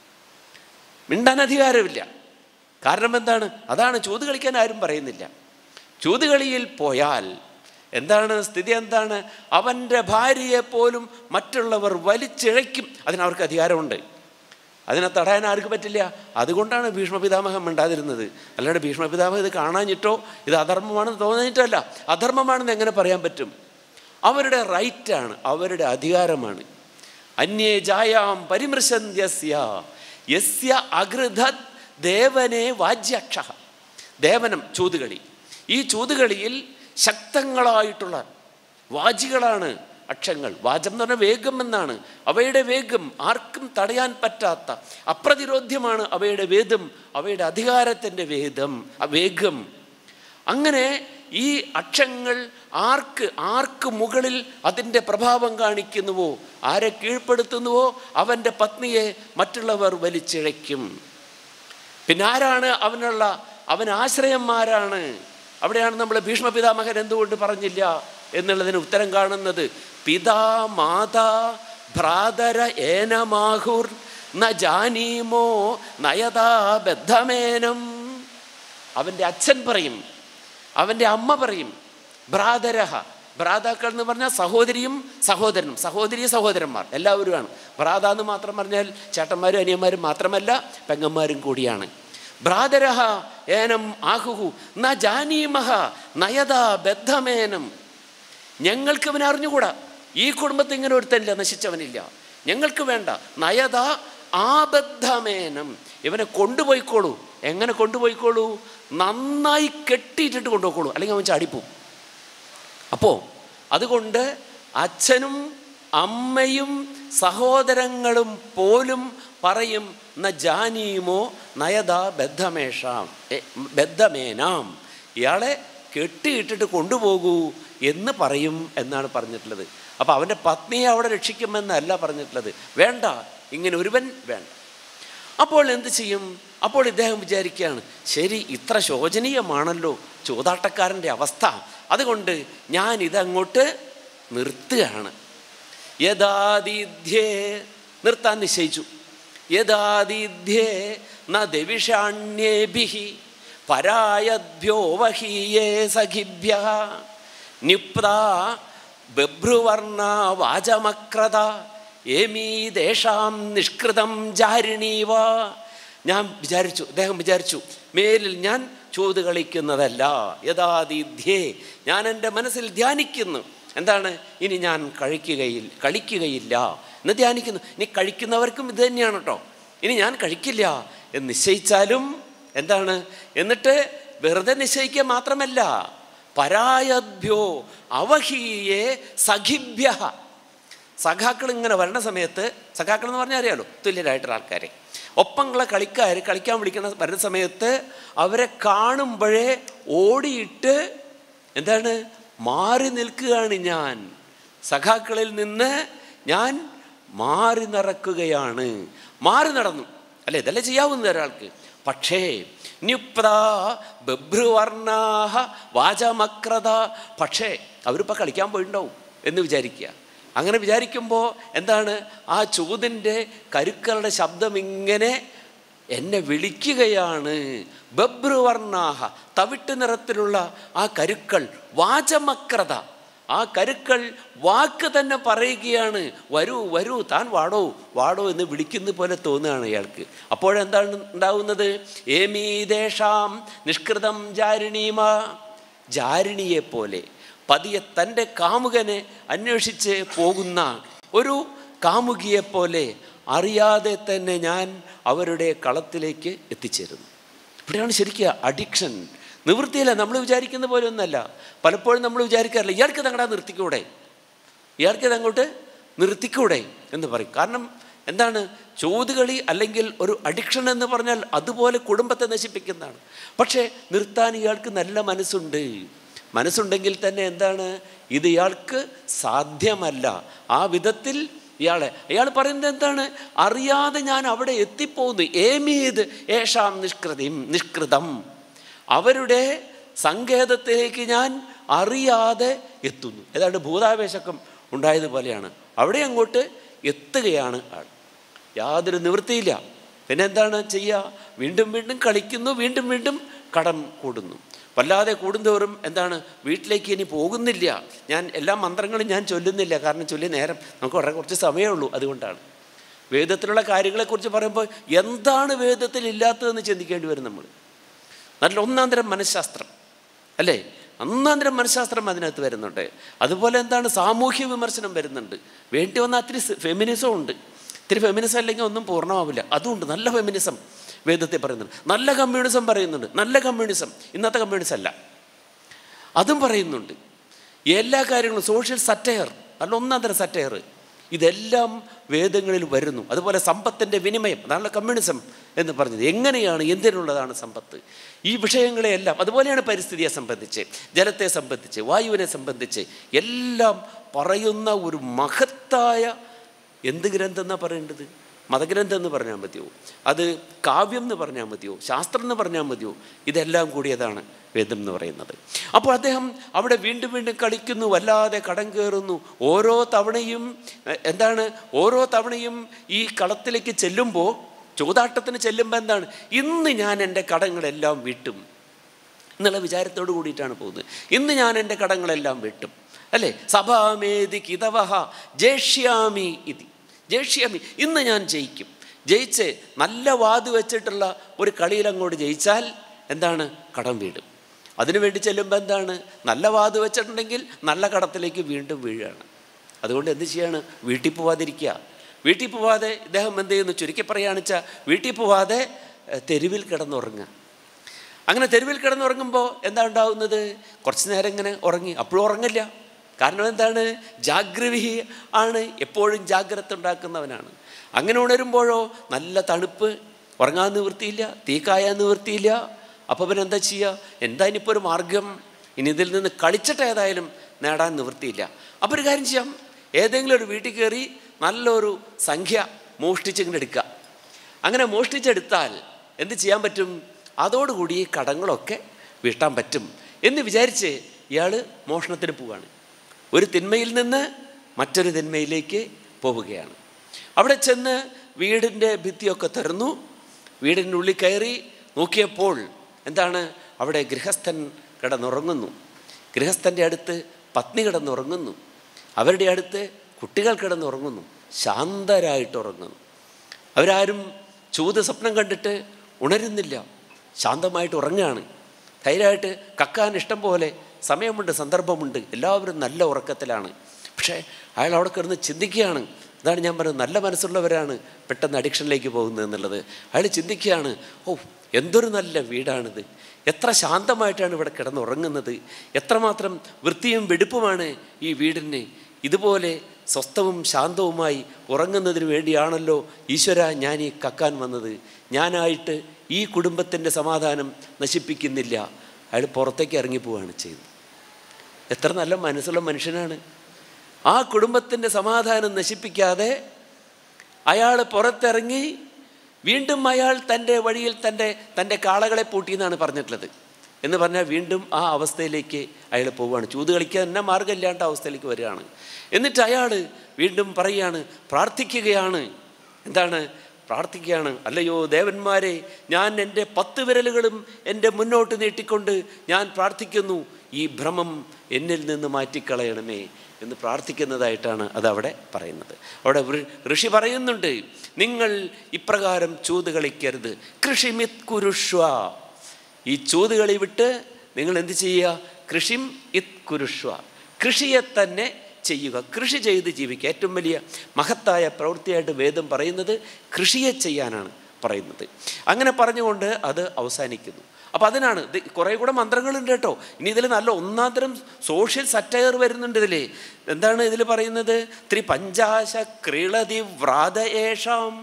മിണ്ടാൻ അധികാരമില്ല കാരണം എന്താണ് അതാണ് ചൂത് കളിക്കാൻ ആരും പറയുന്നില്ല ചൂതുകളിയിൽ പോയാൽ എന്താണ് സ്ഥിതി എന്താണ് അവൻ്റെ ഭാര്യയെ പോലും മറ്റുള്ളവർ വലിച്ചിഴയ്ക്കും അതിനവർക്ക് അധികാരമുണ്ട് അതിനെ തടയാൻ ആർക്ക് പറ്റില്ല അതുകൊണ്ടാണ് ഭീഷ്മപിതാമഹം മിണ്ടാതിരുന്നത് അല്ലാണ്ട് ഭീഷ്മപിതാമഹം ഇത് കാണാഞ്ഞിട്ടോ ഇത് അധർമ്മമാണെന്ന് തോന്നിയിട്ടല്ല അധർമ്മമാണെന്ന് എങ്ങനെ പറയാൻ പറ്റും അവരുടെ റൈറ്റാണ് അവരുടെ അധികാരമാണ് അന്യേ ജായാം പരിമൃശന്യസ്യ യസ്യ അകൃത ദേവനെ വാജ്യക്ഷ ദേവനം ചൂതുകളി ഈ ചൂതുകളിയിൽ ശക്തങ്ങളായിട്ടുള്ള വാജികളാണ് അക്ഷങ്ങൾ വാചം എന്ന് പറഞ്ഞാൽ വേഗം എന്നാണ് അവയുടെ വേഗം ആർക്കും തടയാൻ പറ്റാത്ത അപ്രതിരോധ്യമാണ് അവയുടെ വേദം അവയുടെ അധികാരത്തിൻ്റെ വേദം ആ വേഗം അങ്ങനെ ഈ അക്ഷങ്ങൾ ആർക്ക് ആർക്ക് മുകളിൽ അതിൻ്റെ പ്രഭാവം കാണിക്കുന്നുവോ ആരെ കീഴ്പ്പെടുത്തുന്നുവോ അവൻ്റെ പത്നിയെ മറ്റുള്ളവർ വലിച്ചിഴയ്ക്കും പിന്നെ ആരാണ് അവനുള്ള അവൻ ആശ്രയന്മാരാണ് അവിടെയാണ് നമ്മൾ ഭീഷ്മ പിതാമഹൻ എന്തുകൊണ്ട് പറഞ്ഞില്ല എന്നുള്ളതിന് ഉത്തരം കാണുന്നത് പിതാ മാതാ ഭ്രാതര ഏനമാഹുർ ന ജാനീമോ നയതാ ബദ്ധമേനം അവൻ്റെ അച്ഛൻ പറയും അവൻ്റെ അമ്മ പറയും ഭ്രാതരഹ ഭ്രാതാക്കൾ എന്ന് പറഞ്ഞാൽ സഹോദരിയും സഹോദരനും സഹോദരി സഹോദരന്മാർ എല്ലാവരുമാണ് ഭ്രാത എന്ന് മാത്രം പറഞ്ഞാൽ ചേട്ടന്മാരും അനിയന്മാരും മാത്രമല്ല പെങ്ങന്മാരും കൂടിയാണ് ഭ്രാതരഹ ഏനം ആഹുഹു ന ജാനീമഹ നയതാ ബദ്ധമേനം ഞങ്ങൾക്ക് ഇവനെ അറിഞ്ഞുകൂടാ ഈ കുടുംബത്തിൽ ഇങ്ങനെ ഒരുത്തനില്ല നശിച്ചവനില്ല ഞങ്ങൾക്ക് വേണ്ട നയത ആബദ്ധമേനം ഇവനെ കൊണ്ടുപോയിക്കോളൂ എങ്ങനെ കൊണ്ടുപോയിക്കോളൂ നന്നായി കെട്ടിയിട്ടിട്ട് കൊണ്ടുപോയിക്കോളൂ അല്ലെങ്കിൽ അവൻ ചാടിപ്പോവും അപ്പോൾ അതുകൊണ്ട് അച്ഛനും അമ്മയും സഹോദരങ്ങളും പോലും പറയും ന ജാനീമോ നയത ബദ്ധമേഷാം എ, ബദ്ധമേനാം ഇയാളെ കെട്ടിയിട്ടിട്ട് കൊണ്ടുപോകൂ എന്ന് പറയും എന്നാണ് പറഞ്ഞിട്ടുള്ളത് അപ്പോൾ അവൻ്റെ പത്നിയെ അവിടെ രക്ഷിക്കുമെന്നല്ല പറഞ്ഞിട്ടുള്ളത് വേണ്ട ഇങ്ങനെ ഒരുവൻ വേണ്ട അപ്പോൾ എന്ത് ചെയ്യും അപ്പോൾ ഇദ്ദേഹം വിചാരിക്കുകയാണ് ശരി ഇത്ര ശോചനീയമാണല്ലോ ചൂതാട്ടക്കാരൻ്റെ അവസ്ഥ അതുകൊണ്ട് ഞാൻ ഇതങ്ങോട്ട് നിർത്തുകയാണ് യഥാതിഥ്യേ നിർത്താൻ നിശ്ചയിച്ചു യഥാതിഥ്യേ ന ദവിഷാണ്യേഭി പരായദ്ഭ്യോ വഹീയേ സഖിഭ്യ നിപ്ത ബഭ്രുവർണ വാചമക്രത ഏമീദേശാം നിഷ്കൃതം ജാരിണീവ ഞാൻ വിചാരിച്ചു അദ്ദേഹം വിചാരിച്ചു മേലിൽ ഞാൻ ചൂത് കളിക്കുന്നതല്ല യഥാതിഥ്യേ ഞാൻ എൻ്റെ മനസ്സിൽ ധ്യാനിക്കുന്നു എന്താണ് ഇനി ഞാൻ കഴിക്കുകയില്ല കളിക്കുകയില്ല എന്ന് ധ്യാനിക്കുന്നു ഇനി കഴിക്കുന്നവർക്കും ഇത് തന്നെയാണ് കേട്ടോ ഇനി ഞാൻ കഴിക്കില്ല എന്ന് നിശ്ചയിച്ചാലും എന്താണ് എന്നിട്ട് വെറുതെ നിശ്ചയിക്കുക മാത്രമല്ല പരായദ്ഭ്യോ അവഹീയെ സഖിഭ്യ സഖാക്കൾ ഇങ്ങനെ വരണ സമയത്ത് സഖാക്കൾ എന്ന് പറഞ്ഞാൽ അറിയാലോ തുല്യരായിട്ടുള്ള ആൾക്കാരെ ഒപ്പങ്ങളെ കളിക്കാർ കളിക്കാൻ വിളിക്കുന്ന വരുന്ന സമയത്ത് അവരെ കാണുമ്പോഴേ ഓടിയിട്ട് എന്താണ് മാറി നിൽക്കുകയാണ് ഞാൻ സഖാക്കളിൽ നിന്ന് ഞാൻ മാറി നടക്കുകയാണ് മാറി നടന്നു അല്ലേ ഇതല്ലേ ചെയ്യാവുന്ന ഒരാൾക്ക് പക്ഷേ നിപ്ര ബഭ്രുവർണാഹ വാചമക്രത പക്ഷേ അവരിപ്പോൾ കളിക്കാൻ പോയിണ്ടാവും എന്ന് വിചാരിക്കുക അങ്ങനെ വിചാരിക്കുമ്പോൾ എന്താണ് ആ ചൂതിൻ്റെ കരുക്കളുടെ ശബ്ദം ഇങ്ങനെ എന്നെ വിളിക്കുകയാണ് ബഭ്രുവർണാഹ തവിട്ട് നിറത്തിലുള്ള ആ കരുക്കൾ വാചമക്രത ആ കരുക്കൾ വാക്ക് തന്നെ പറയുകയാണ് വരൂ വരൂ താൻ വാടോ വാടോ എന്ന് വിളിക്കുന്ന പോലെ തോന്നുകയാണ് അയാൾക്ക് അപ്പോഴെന്താണ് ഉണ്ടാവുന്നത് ഏമീദേശാം നിഷ്കൃതം ജാരിണീമ ജാരിണിയെ പോലെ പതിയെ തൻ്റെ കാമുകനെ അന്വേഷിച്ച് പോകുന്ന ഒരു കാമുകിയെപ്പോലെ അറിയാതെ തന്നെ ഞാൻ അവരുടെ കളത്തിലേക്ക് എത്തിച്ചേരുന്നു ഇവിടെയാണ് ശരിക്കും അഡിക്ഷൻ നിവൃത്തിയില്ല നമ്മൾ വിചാരിക്കുന്ന പോലെ ഒന്നല്ല പലപ്പോഴും നമ്മൾ വിചാരിക്കാറില്ല ഇയാൾക്ക് തങ്ങടാ നിർത്തിക്കൂടെ ഇയാൾക്ക് അങ്ങോട്ട് നിർത്തിക്കൂടെ എന്ന് പറയും കാരണം എന്താണ് ചോതുകളി അല്ലെങ്കിൽ ഒരു അഡിക്ഷൻ എന്ന് പറഞ്ഞാൽ അതുപോലെ കുടുംബത്തെ നശിപ്പിക്കുന്നതാണ് പക്ഷേ നിർത്താൻ ഇയാൾക്ക് നല്ല മനസ്സുണ്ട് മനസ്സുണ്ടെങ്കിൽ തന്നെ എന്താണ് ഇത് ഇയാൾക്ക് സാധ്യമല്ല ആ വിധത്തിൽ ഇയാളെ ഇയാൾ പറയുന്നത് എന്താണ് അറിയാതെ ഞാൻ അവിടെ എത്തിപ്പോകുന്നു ഏമീത് ഏഷാം നിഷ്കൃതിം നിഷ്കൃതം അവരുടെ സങ്കേതത്തിലേക്ക് ഞാൻ അറിയാതെ എത്തുന്നു ഏതാണ്ട് ഭൂതാവേശക്കം ഉണ്ടായതുപോലെയാണ് അവിടെ അങ്ങോട്ട് എത്തുകയാണ് ആൾ യാതൊരു നിവൃത്തിയില്ല പിന്നെ എന്താണ് ചെയ്യുക വീണ്ടും വീണ്ടും കളിക്കുന്നു വീണ്ടും വീണ്ടും കടം കൂടുന്നു വല്ലാതെ കൂടുന്തോറും എന്താണ് വീട്ടിലേക്ക് ഇനി പോകുന്നില്ല ഞാൻ എല്ലാ മന്ത്രങ്ങളും ഞാൻ ചൊല്ലുന്നില്ല കാരണം ചൊല്ലി നേരം നമുക്ക് വളരെ കുറച്ച് സമയമേ ഉള്ളൂ അതുകൊണ്ടാണ് വേദത്തിലുള്ള കാര്യങ്ങളെക്കുറിച്ച് പറയുമ്പോൾ എന്താണ് വേദത്തിൽ ഇല്ലാത്തതെന്ന് ചിന്തിക്കേണ്ടി വരും നമ്മൾ നല്ല ഒന്നാം തരം മനഃശാസ്ത്രം അല്ലേ ഒന്നാം തരം മനഃശാസ്ത്രം അതിനകത്ത് വരുന്നുണ്ട് അതുപോലെ എന്താണ് സാമൂഹ്യ വിമർശനം വരുന്നുണ്ട് വേണ്ടി വന്ന അത്തിരി ഫെമിനിസം ഉണ്ട് ഇത്തിരി ഫെമിനിസം അല്ലെങ്കിൽ ഒന്നും പൂർണ്ണമാവില്ല അതുകൊണ്ട് നല്ല ഫെമിനിസം വേദത്തെ പറയുന്നുണ്ട് നല്ല കമ്മ്യൂണിസം പറയുന്നുണ്ട് നല്ല കമ്മ്യൂണിസം ഇന്നത്തെ കമ്മ്യൂണിസം അല്ല അതും പറയുന്നുണ്ട് എല്ലാ കാര്യങ്ങളും സോഷ്യൽ സറ്റയർ അല്ല ഒന്നാം തരം സറ്റയർ ഇതെല്ലാം വേദങ്ങളിൽ വരുന്നു അതുപോലെ സമ്പത്തിൻ്റെ വിനിമയം അതാണ് കമ്മ്യൂണിസം എന്ന് പറഞ്ഞത് എങ്ങനെയാണ് എന്തിനുള്ളതാണ് സമ്പത്ത് ഈ വിഷയങ്ങളെയെല്ലാം അതുപോലെയാണ് പരിസ്ഥിതിയെ സംബന്ധിച്ച് ജലത്തെ സംബന്ധിച്ച് വായുവിനെ സംബന്ധിച്ച് എല്ലാം പറയുന്ന ഒരു മഹത്തായ എന്ത് ഗ്രന്ഥം എന്നാണ് പറയേണ്ടത് മതഗ്രന്ഥം എന്ന് പറഞ്ഞാൽ മതിയോ അത് കാവ്യം എന്ന് പറഞ്ഞാൽ മതിയോ ശാസ്ത്രം എന്ന് പറഞ്ഞാൽ മതിയോ ഇതെല്ലാം കൂടിയതാണ് വേദം എന്ന് പറയുന്നത് അപ്പോൾ അദ്ദേഹം അവിടെ വീണ്ടും വീണ്ടും കളിക്കുന്നു വല്ലാതെ കടം കയറുന്നു ഓരോ തവണയും എ, എന്താണ് ഓരോ തവണയും ഈ കളത്തിലേക്ക് ചെല്ലുമ്പോൾ ചൂതാട്ടത്തിന് ചെല്ലുമ്പോൾ എന്താണ് ഇന്ന് ഞാൻ എൻ്റെ കടങ്ങളെല്ലാം വീട്ടും എന്നുള്ള വിചാരത്തോട് കൂടിയിട്ടാണ് പോകുന്നത് ഇന്ന് ഞാൻ എൻ്റെ കടങ്ങളെല്ലാം വെട്ടും അല്ലേ സഭാമേതി കിതവഹ ജേഷ്യാമി ഇതി ജേഷ്യാമി ഇന്ന് ഞാൻ ജയിക്കും ജയിച്ച് നല്ല വാത് വെച്ചിട്ടുള്ള ഒരു കളിയിൽ അങ്ങോട്ട് ജയിച്ചാൽ എന്താണ് കടം വീടും അതിനുവേണ്ടി ചെല്ലുമ്പോൾ എന്താണ് നല്ല വാത് വെച്ചിട്ടുണ്ടെങ്കിൽ നല്ല കടത്തിലേക്ക് വീണ്ടും വീഴുകയാണ് അതുകൊണ്ട് എന്ത് ചെയ്യാണ് വീട്ടിൽ പോവാതിരിക്കുക വീട്ടിൽ പോവാതെ ഇദ്ദേഹം എന്ത് ചെയ്യുന്നു ചുരുക്കി പറയുകയാണെന്ന് വെച്ചാൽ വീട്ടിൽ പോവാതെ എഹ്, തെരുവിൽ കിടന്നുറങ്ങുക അങ്ങനെ തെരുവിൽ കിടന്നുറങ്ങുമ്പോൾ എന്താ ഉണ്ടാവുന്നത് കുറച്ച് നേരം ഇങ്ങനെ ഉറങ്ങി അപ്പോഴും ഉറങ്ങില്ല കാരണം എന്താണ് ജാഗ്രവിഹി ആണ് എപ്പോഴും ജാഗ്രത ഉണ്ടാക്കുന്നവനാണ് അങ്ങനെ ഉണരുമ്പോഴോ നല്ല തണുപ്പ് ഉറങ്ങാൻ നിവൃത്തിയില്ല തീ കായാൻ നിവൃത്തിയില്ല അപ്പോൾ പിന്നെ എന്താ ചെയ്യുക എന്താ ഇനിയിപ്പോൾ ഒരു മാർഗം ഇനി ഇതിൽ നിന്ന് കളിച്ചിട്ട് ഏതായാലും നേടാൻ നിവൃത്തിയില്ല അപ്പോൾ ഒരു കാര്യം ചെയ്യാം ഏതെങ്കിലും ഒരു വീട്ടിൽ കയറി നല്ലൊരു സംഖ്യ മോഷ്ടിച്ചിങ്ങനെ എടുക്കുക അങ്ങനെ മോഷ്ടിച്ചെടുത്താൽ എന്ത് ചെയ്യാൻ പറ്റും അതോടുകൂടി ഈ കടങ്ങളൊക്കെ വീട്ടാൻ പറ്റും എന്ന് വിചാരിച്ച് ഇയാൾ മോഷണത്തിന് പോവുകയാണ് ഒരു തിന്മയിൽ നിന്ന് മറ്റൊരു തിന്മയിലേക്ക് പോവുകയാണ് അവിടെ ചെന്ന് വീടിൻ്റെ ഭിത്തിയൊക്കെ തുറന്നു വീടിൻ്റെ ഉള്ളിൽ കയറി നോക്കിയപ്പോൾ എന്താണ് അവിടെ ഗൃഹസ്ഥൻ കിടന്നുറങ്ങുന്നു ഗൃഹസ്ഥൻ്റെ അടുത്ത് പത്നി കിടന്നുറങ്ങുന്നു അവരുടെ അടുത്ത് കുട്ടികൾ കിടന്നുറങ്ങുന്നു ശാന്തരായിട്ട് ഉറങ്ങുന്നു അവരാരും ചൂത് സ്വപ്നം കണ്ടിട്ട് ഉണരുന്നില്ല ശാന്തമായിട്ട് ഉറങ്ങുകയാണ് ധൈര്യമായിട്ട് കക്കാൻ ഇഷ്ടം പോലെ സമയമുണ്ട് സന്ദർഭമുണ്ട് എല്ലാവരും നല്ല ഉറക്കത്തിലാണ് പക്ഷേ അയാൾ അവിടെ കിടന്ന് ചിന്തിക്കുകയാണ് അതാണ് ഞാൻ പറയുന്നത് നല്ല മനസ്സുള്ളവരാണ് പെട്ടെന്ന് അഡിക്ഷനിലേക്ക് പോകുന്നത് എന്നുള്ളത് അയാൾ ചിന്തിക്കുകയാണ് ഓ എന്തൊരു നല്ല വീടാണിത് എത്ര ശാന്തമായിട്ടാണ് ഇവിടെ കിടന്നുറങ്ങുന്നത് എത്രമാത്രം വൃത്തിയും വെടുപ്പുമാണ് ഈ വീടിന് ഇതുപോലെ സ്വസ്ഥവും ശാന്തവുമായി ഉറങ്ങുന്നതിന് വേണ്ടിയാണല്ലോ ഈശ്വര ഞാൻ ഈ കക്കാൻ വന്നത് ഞാനായിട്ട് ഈ കുടുംബത്തിൻ്റെ സമാധാനം നശിപ്പിക്കുന്നില്ല അയാൾ പുറത്തേക്ക് ഇറങ്ങിപ്പോവുകയാണ് ചെയ്തത് എത്ര നല്ല മനസ്സുള്ള മനുഷ്യനാണ് ആ കുടുംബത്തിൻ്റെ സമാധാനം നശിപ്പിക്കാതെ അയാൾ പുറത്തിറങ്ങി വീണ്ടും അയാൾ തൻ്റെ വഴിയിൽ തൻ്റെ തൻ്റെ കാളകളെ പൂട്ടി എന്നാണ് പറഞ്ഞിട്ടുള്ളത് എന്ന് പറഞ്ഞാൽ വീണ്ടും ആ അവസ്ഥയിലേക്ക് അയാൾ പോവുകയാണ് ചൂത് കളിക്കാൻ തന്നെ മാർഗ്ഗമില്ലാണ്ട അവസ്ഥയിലേക്ക് വരികയാണ് എന്നിട്ട് അയാൾ വീണ്ടും പറയുകയാണ് പ്രാർത്ഥിക്കുകയാണ് എന്താണ് പ്രാർത്ഥിക്കുകയാണ് അല്ലയോ ദേവന്മാരെ ഞാൻ എൻ്റെ പത്ത് വിരലുകളും എൻ്റെ മുന്നോട്ട് നീട്ടിക്കൊണ്ട് ഞാൻ പ്രാർത്ഥിക്കുന്നു ഈ ഭ്രമം എന്നിൽ നിന്ന് മാറ്റിക്കളയണമേ എന്ന് പ്രാർത്ഥിക്കുന്നതായിട്ടാണ് അതവിടെ പറയുന്നത് അവിടെ വൃ- ഋഷി പറയുന്നുണ്ട് നിങ്ങൾ ഇപ്രകാരം ചൂത് കളിക്കരുത് കൃഷിമിത് കുരുഷ്വ ഈ ചൂത് കളി വിട്ട് നിങ്ങൾ എന്ത് ചെയ്യുക കൃഷിം ഇത് കുരുഷ്വ കൃഷിയെ തന്നെ ചെയ്യുക കൃഷി ചെയ്ത് ജീവിക്കുക ഏറ്റവും വലിയ മഹത്തായ പ്രവൃത്തിയായിട്ട് വേദം പറയുന്നത് കൃഷിയെ ചെയ്യാനാണ് പറയുന്നത് അങ്ങനെ പറഞ്ഞുകൊണ്ട് അത് അവസാനിക്കുന്നു അപ്പം അതിനാണ് ഇത് കുറേ കൂടെ മന്ത്രങ്ങളുണ്ട് കേട്ടോ ഇനി ഇതിൽ നല്ല ഒന്നാം തരം സോഷ്യൽ സറ്റയർ വരുന്നുണ്ട് ഇതിൽ എന്താണ് ഇതിൽ പറയുന്നത് ത്രിപഞ്ചാശ ക്രീളതി വ്രാതയേഷാം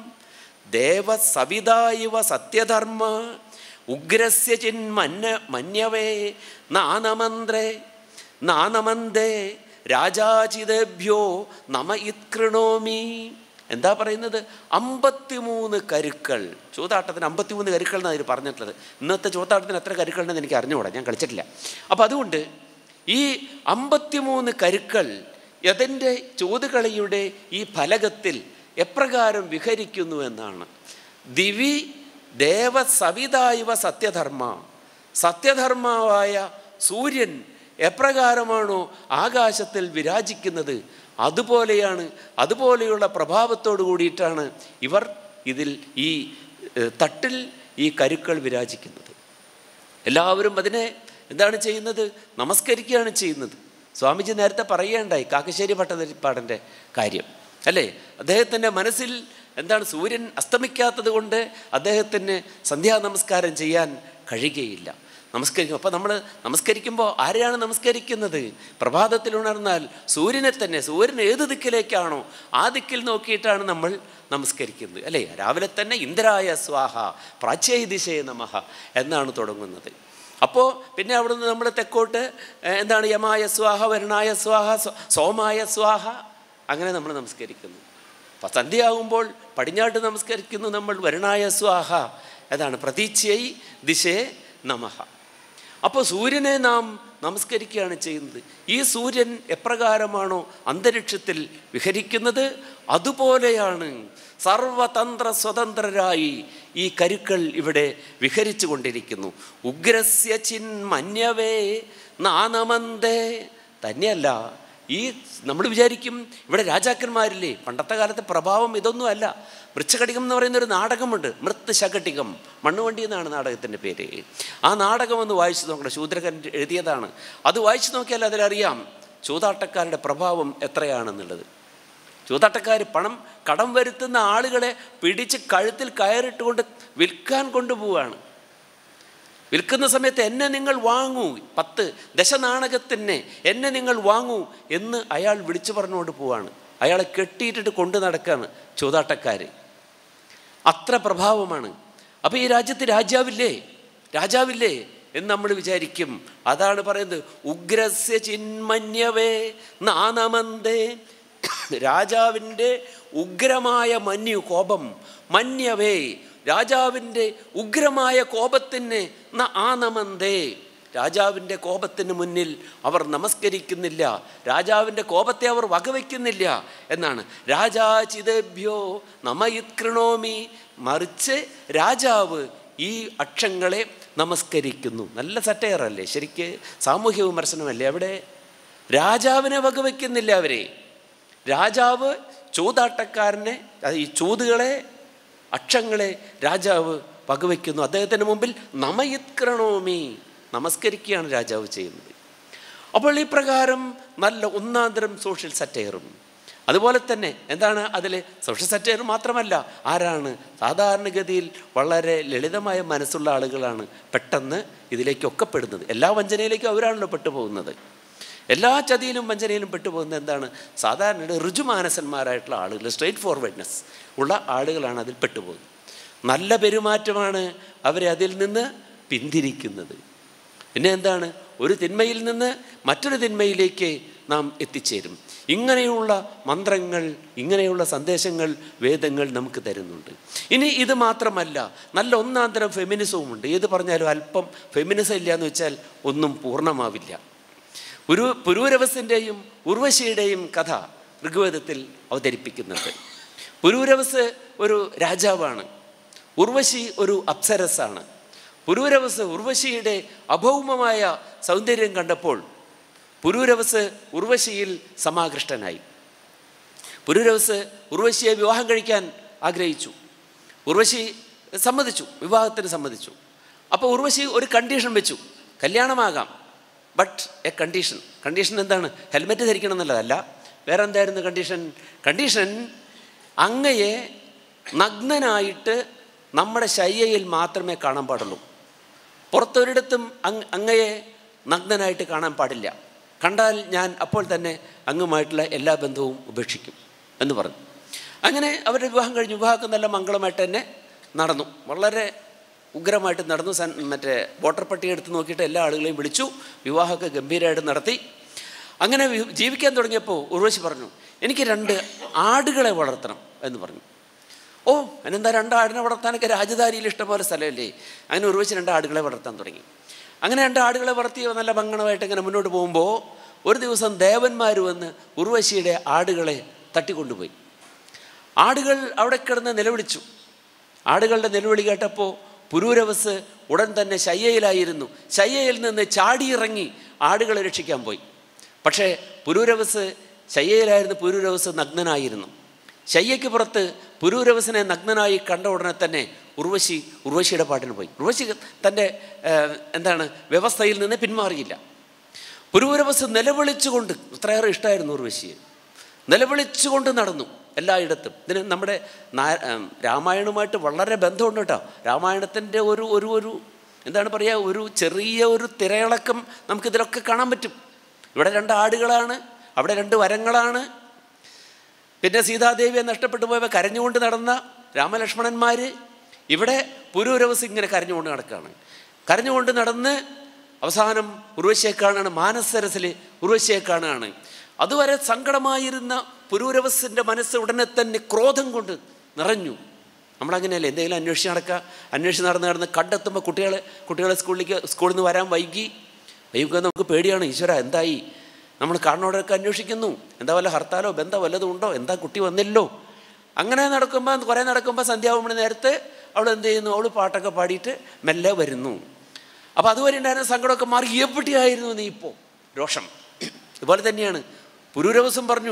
ദേവസവിതായിവ സത്യധർമ്മ ഉഗ്രസ്യ ചിന്മന്യ മന്യവേ നാനമന്ത്രേ നാനമന്തേ രാജാചിതഭ്യോ നമ ഇത്കൃണോമി എന്താ പറയുന്നത് അമ്പത്തിമൂന്ന് കരുക്കൾ ചൂതാട്ടത്തിന് അമ്പത്തിമൂന്ന് കരുക്കൾ എന്നാണ് ഇതിൽ പറഞ്ഞിട്ടുള്ളത് ഇന്നത്തെ ചൂതാട്ടത്തിന് എത്ര കരുക്കളുണ്ടെന്ന് എനിക്ക് അറിഞ്ഞുകൂടാ ഞാൻ കളിച്ചിട്ടില്ല അപ്പം അതുകൊണ്ട് ഈ അമ്പത്തിമൂന്ന് കരുക്കൾ അതിൻ്റെ ചൂതുകളിയുടെ ഈ ഫലകത്തിൽ എപ്രകാരം വിഹരിക്കുന്നു എന്നാണ് ദിവി ദേവസവിതായിവ സത്യധർമ്മ സത്യധർമാവായ സൂര്യൻ എപ്രകാരമാണോ ആകാശത്തിൽ വിരാജിക്കുന്നത് അതുപോലെയാണ് അതുപോലെയുള്ള പ്രഭാവത്തോടു കൂടിയിട്ടാണ് ഇവർ ഇതിൽ ഈ ഏഹ്, തട്ടിൽ ഈ കരുക്കൾ വിരാജിക്കുന്നത് എല്ലാവരും അതിനെ എന്താണ് ചെയ്യുന്നത് നമസ്കരിക്കുകയാണ് ചെയ്യുന്നത് സ്വാമിജി നേരത്തെ പറയുകയുണ്ടായി കാക്കശ്ശേരി ഭട്ടതിരിപ്പാടൻ്റെ കാര്യം അല്ലേ അദ്ദേഹത്തിൻ്റെ മനസ്സിൽ എന്താണ് സൂര്യൻ അസ്തമിക്കാത്തത് കൊണ്ട് അദ്ദേഹത്തിന് സന്ധ്യാ നമസ്കാരം ചെയ്യാൻ കഴിയുകയില്ല നമസ്കരിക്കും അപ്പോൾ നമ്മൾ നമസ്കരിക്കുമ്പോൾ ആരെയാണ് നമസ്കരിക്കുന്നത് പ്രഭാതത്തിൽ ഉണർന്നാൽ സൂര്യനെ തന്നെ സൂര്യൻ ഏത് ദിക്കിലേക്കാണോ ആ ദിക്കിൽ നോക്കിയിട്ടാണ് നമ്മൾ നമസ്കരിക്കുന്നത് അല്ലേ രാവിലെ തന്നെ ഇന്ദ്രായ സ്വാഹ പ്രാച്യൈ ദിശയെ നമഃ എന്നാണ് തുടങ്ങുന്നത് അപ്പോൾ പിന്നെ അവിടുന്ന് നമ്മൾ തെക്കോട്ട് ഏഹ്, എന്താണ് യമായ സ്വാഹ വരുണായ സ്വാഹ സോ- സോമായ സ്വാഹ അങ്ങനെ നമ്മൾ നമസ്കരിക്കുന്നു അപ്പം സന്ധ്യയാകുമ്പോൾ പടിഞ്ഞാട്ട് നമസ്കരിക്കുന്നു നമ്മൾ വരുണായ സ്വാഹ അതാണ് പ്രതീക്ഷയൈ ദിശേ നമഃ അപ്പോൾ സൂര്യനെ നാം നമസ്കരിക്കുകയാണ് ചെയ്യുന്നത് ഈ സൂര്യൻ എപ്രകാരമാണോ അന്തരീക്ഷത്തിൽ വിഹരിക്കുന്നത് അതുപോലെയാണ് സർവതന്ത്ര സ്വതന്ത്രരായി ഈ കരുക്കൾ ഇവിടെ വിഹരിച്ചു കൊണ്ടിരിക്കുന്നു ഉഗ്രസ്യ ചിന്മന്യവേ നാനമന്തേ തന്നെയല്ല ഈ നമ്മൾ വിചാരിക്കും ഇവിടെ രാജാക്കന്മാരില്ലേ പണ്ടത്തെ കാലത്തെ പ്രഭാവം ഇതൊന്നുമല്ല വൃക്ഷകടികം എന്ന് പറയുന്ന ഒരു നാടകമുണ്ട് മൃത്ത് ശകടികം മണ്ണുവണ്ടി എന്നാണ് നാടകത്തിൻ്റെ പേര് ആ നാടകം ഒന്ന് വായിച്ചു നോക്കണം ശൂദ്രകൻ എഴുതിയതാണ് അത് വായിച്ചു നോക്കിയാൽ അതിലറിയാം ചൂതാട്ടക്കാരുടെ പ്രഭാവം എത്രയാണെന്നുള്ളത് ചൂതാട്ടക്കാർ പണം കടം വരുത്തുന്ന ആളുകളെ പിടിച്ച് കഴുത്തിൽ കയറിട്ടുകൊണ്ട് വിൽക്കാൻ കൊണ്ടുപോവുകയാണ് വിൽക്കുന്ന സമയത്ത് എന്നെ നിങ്ങൾ വാങ്ങൂ പത്ത് ദശനാണകത്തിന് എന്നെ നിങ്ങൾ വാങ്ങൂ എന്ന് അയാൾ വിളിച്ചു പറഞ്ഞുകൊണ്ട് പോവാണ് അയാളെ കെട്ടിയിട്ടിട്ട് കൊണ്ടു നടക്കാണ് ചൂതാട്ടക്കാർ അത്ര പ്രഭാവമാണ് അപ്പോൾ ഈ രാജ്യത്ത് രാജാവില്ലേ രാജാവില്ലേ എന്ന് നമ്മൾ വിചാരിക്കും അതാണ് പറയുന്നത് ഉഗ്രസ്യ ചിന്മന്യവേ നാനമന്തേ രാജാവിൻ്റെ ഉഗ്രമായ മന്യു കോപം മന്യവേ രാജാവിൻ്റെ ഉഗ്രമായ കോപത്തിന് ന ആനമന്തേ രാജാവിൻ്റെ കോപത്തിന് മുന്നിൽ അവർ നമസ്കരിക്കുന്നില്ല രാജാവിൻ്റെ കോപത്തെ അവർ വകവയ്ക്കുന്നില്ല എന്നാണ് രാജാചിതഭ്യോ നമയിത്കൃണോമി മറിച്ച് രാജാവ് ഈ അക്ഷങ്ങളെ നമസ്കരിക്കുന്നു നല്ല സറ്റയറല്ലേ ശരിക്ക് സാമൂഹ്യ വിമർശനമല്ലേ അവിടെ രാജാവിനെ വകവയ്ക്കുന്നില്ല അവരെ രാജാവ് ചൂതാട്ടക്കാരനെ അത് ഈ ചൂതുകളെ അക്ഷങ്ങളെ രാജാവ് വകവയ്ക്കുന്നു അദ്ദേഹത്തിന് മുമ്പിൽ നമയിത്കരണോമി നമസ്കരിക്കുകയാണ് രാജാവ് ചെയ്യുന്നത് അപ്പോൾ ഈ പ്രകാരം നല്ല ഒന്നാന്തരം സോഷ്യൽ സറ്റയറും അതുപോലെ തന്നെ എന്താണ് അതിൽ സോഷ്യൽ സറ്റയർ മാത്രമല്ല ആരാണ് സാധാരണഗതിയിൽ വളരെ ലളിതമായ മനസ്സുള്ള ആളുകളാണ് പെട്ടെന്ന് ഇതിലേക്കൊക്കെ പെടുന്നത് എല്ലാ വഞ്ചനയിലേക്കും അവരാണല്ലോ പെട്ടുപോകുന്നത് എല്ലാ ചതിയിലും വഞ്ചനയിലും പെട്ടുപോകുന്നത് എന്താണ് സാധാരണ ഋജുമാനസന്മാരായിട്ടുള്ള ആളുകൾ സ്ട്രെയിറ്റ് ഫോർവേഡ്നെസ് ഉള്ള ആളുകളാണ് അതിൽ പെട്ടുപോകുന്നത് നല്ല പെരുമാറ്റമാണ് അവരെ അതിൽ നിന്ന് പിന്തിരിക്കുന്നത് പിന്നെ എന്താണ് ഒരു തിന്മയിൽ നിന്ന് മറ്റൊരു തിന്മയിലേക്ക് നാം എത്തിച്ചേരും ഇങ്ങനെയുള്ള മന്ത്രങ്ങൾ ഇങ്ങനെയുള്ള സന്ദേശങ്ങൾ വേദങ്ങൾ നമുക്ക് തരുന്നുണ്ട് ഇനി ഇത് മാത്രമല്ല നല്ല ഒന്നാം തരം ഫെമിനിസവും ഉണ്ട് ഏത് പറഞ്ഞാലും അല്പം ഫെമിനിസം ഇല്ല എന്ന് വെച്ചാൽ ഒന്നും പൂർണ്ണമാവില്ല ഒരു പുരൂരവസിൻ്റെയും ഉർവശിയുടെയും കഥ ഋഗ്വേദത്തിൽ അവതരിപ്പിക്കുന്നുണ്ട് പുരൂരവസ് ഒരു രാജാവാണ് ഉർവശി ഒരു അപ്സരസാണ് പുരൂരവസ് ഉർവശിയുടെ അഭൗമമായ സൗന്ദര്യം കണ്ടപ്പോൾ പുരൂരവസ് ഉർവശിയിൽ സമാകൃഷ്ടനായി പുരൂരവസ് ഉർവശിയെ വിവാഹം കഴിക്കാൻ ആഗ്രഹിച്ചു ഉർവശി സമ്മതിച്ചു വിവാഹത്തിന് സമ്മതിച്ചു അപ്പോൾ ഉർവശി ഒരു കണ്ടീഷൻ വെച്ചു കല്യാണമാകാം ബട്ട് എ കണ്ടീഷൻ കണ്ടീഷൻ എന്താണ് ഹെൽമെറ്റ് ധരിക്കണം എന്നുള്ളതല്ല വേറെ എന്തായിരുന്നു കണ്ടീഷൻ കണ്ടീഷൻ അങ്ങയെ നഗ്നനായിട്ട് നമ്മുടെ ശയ്യയിൽ മാത്രമേ കാണാൻ പാടുള്ളൂ പുറത്തൊരിടത്തും അങ് അങ്ങയെ നഗ്നനായിട്ട് കാണാൻ പാടില്ല കണ്ടാൽ ഞാൻ അപ്പോൾ തന്നെ അങ്ങുമായിട്ടുള്ള എല്ലാ ബന്ധവും ഉപേക്ഷിക്കും എന്ന് പറഞ്ഞു അങ്ങനെ അവരുടെ വിവാഹം കഴിഞ്ഞു വിവാഹമൊക്കെ നല്ല മംഗളമായിട്ട് തന്നെ നടന്നു വളരെ ഉഗ്രമായിട്ട് നടന്നു സൻ മറ്റേ വോട്ടർ പട്ടിക എടുത്ത് നോക്കിയിട്ട് എല്ലാ ആളുകളെയും വിളിച്ചു വിവാഹമൊക്കെ ഗംഭീരമായിട്ട് നടത്തി അങ്ങനെ വി- ജീവിക്കാൻ തുടങ്ങിയപ്പോൾ ഉർവശി പറഞ്ഞു എനിക്ക് രണ്ട് ആടുകളെ വളർത്തണം എന്ന് പറഞ്ഞു ഓ അതിനെന്താ രണ്ട് ആടിനെ വളർത്താനൊക്കെ രാജധാനിയിൽ ഇഷ്ടംപോലെ സ്ഥലമല്ലേ അങ്ങനെ ഉർവശി രണ്ട് ആടുകളെ വളർത്താൻ തുടങ്ങി അങ്ങനെ രണ്ട് ആടുകളെ വളർത്തി നല്ല ഭംഗണമായിട്ട് ഇങ്ങനെ മുന്നോട്ട് പോകുമ്പോൾ ഒരു ദിവസം ദേവന്മാർ വന്ന് ഉർവശിയുടെ ആടുകളെ തട്ടിക്കൊണ്ടുപോയി ആടുകൾ അവിടെ കിടന്ന് നിലവിളിച്ചു ആടുകളുടെ നിലവിളി കേട്ടപ്പോൾ പുരൂരവസ് ഉടൻ തന്നെ ശയ്യയിലായിരുന്നു ശയ്യയിൽ നിന്ന് ചാടിയിറങ്ങി ആടുകളെ രക്ഷിക്കാൻ പോയി പക്ഷേ പുരൂരവസ് ശയ്യയിലായിരുന്നു പുരൂരവസ് നഗ്നനായിരുന്നു ശയ്യയ്ക്ക് പുറത്ത് പുരൂരവസിനെ നഗ്നനായി കണ്ട ഉടനെ തന്നെ ഉർവശി ഉർവശിയുടെ പാട്ടിന് പോയി ഉർവശി തൻ്റെ ഏഹ്, എന്താണ് വ്യവസ്ഥയിൽ നിന്ന് പിന്മാറിയില്ല പുരൂരവസ് നിലവിളിച്ചുകൊണ്ട് അത്രയേറെ ഇഷ്ടമായിരുന്നു ഉർവശിയെ നിലവിളിച്ചുകൊണ്ട് നടന്നു എല്ലായിടത്തും ഇതിന് നമ്മുടെ നാ- ഏം, രാമായണവുമായിട്ട് വളരെ ബന്ധമുണ്ട് കേട്ടോ രാമായണത്തിൻ്റെ ഒരു ഒരു ഒരു എന്താണ് പറയുക ഒരു ചെറിയ ഒരു തിരയിളക്കം നമുക്കിതിലൊക്കെ കാണാൻ പറ്റും ഇവിടെ രണ്ട് ആടുകളാണ് അവിടെ രണ്ട് വരങ്ങളാണ് പിന്നെ സീതാദേവിയെ നഷ്ടപ്പെട്ടു പോയപ്പോൾ കരഞ്ഞുകൊണ്ട് നടന്ന രാമലക്ഷ്മണന്മാർ ഇവിടെ പുരൂരവസ് ഇങ്ങനെ കരഞ്ഞുകൊണ്ട് നടക്കുകയാണ് കരഞ്ഞുകൊണ്ട് നടന്ന് അവസാനം ഉർവശിയെ കാണുകയാണ് മാനസരസിൽ ഉർവശിയെ കാണുകയാണ് അതുവരെ സങ്കടമായിരുന്ന പുരൂരവസിൻ്റെ മനസ്സ് ഉടനെ തന്നെ ക്രോധം കൊണ്ട് നിറഞ്ഞു നമ്മളങ്ങനെയല്ലേ എന്തെങ്കിലും അന്വേഷിച്ച് നടക്കുക അന്വേഷിച്ച് നടന്ന് നടന്ന് കണ്ടെത്തുമ്പോൾ കുട്ടികളെ കുട്ടികളെ സ്കൂളിലേക്ക് സ്കൂളിൽ നിന്ന് വരാൻ വൈകി വൈകുക നമുക്ക് പേടിയാണ് ഈശ്വര എന്തായി നമ്മൾ കാണുന്നവരൊക്കെ അന്വേഷിക്കുന്നു എന്താ വല്ല ഹർത്താലോ ബന്ധം വല്ലതും ഉണ്ടോ എന്താ കുട്ടി വന്നില്ലോ അങ്ങനെ നടക്കുമ്പോൾ കുറേ നടക്കുമ്പോൾ സന്ധ്യാവുമ്പോൾ നേരത്തെ അവൾ എന്ത് ചെയ്യുന്നു അവൾ പാട്ടൊക്കെ പാടിയിട്ട് മെല്ലെ വരുന്നു അപ്പോൾ അതുവരെ ഉണ്ടായിരുന്ന സങ്കടമൊക്കെ മാറി എവിടെയായിരുന്നു നീ ഇപ്പോൾ രോഷം ഇതുപോലെ തന്നെയാണ് പുരൂരവസം പറഞ്ഞു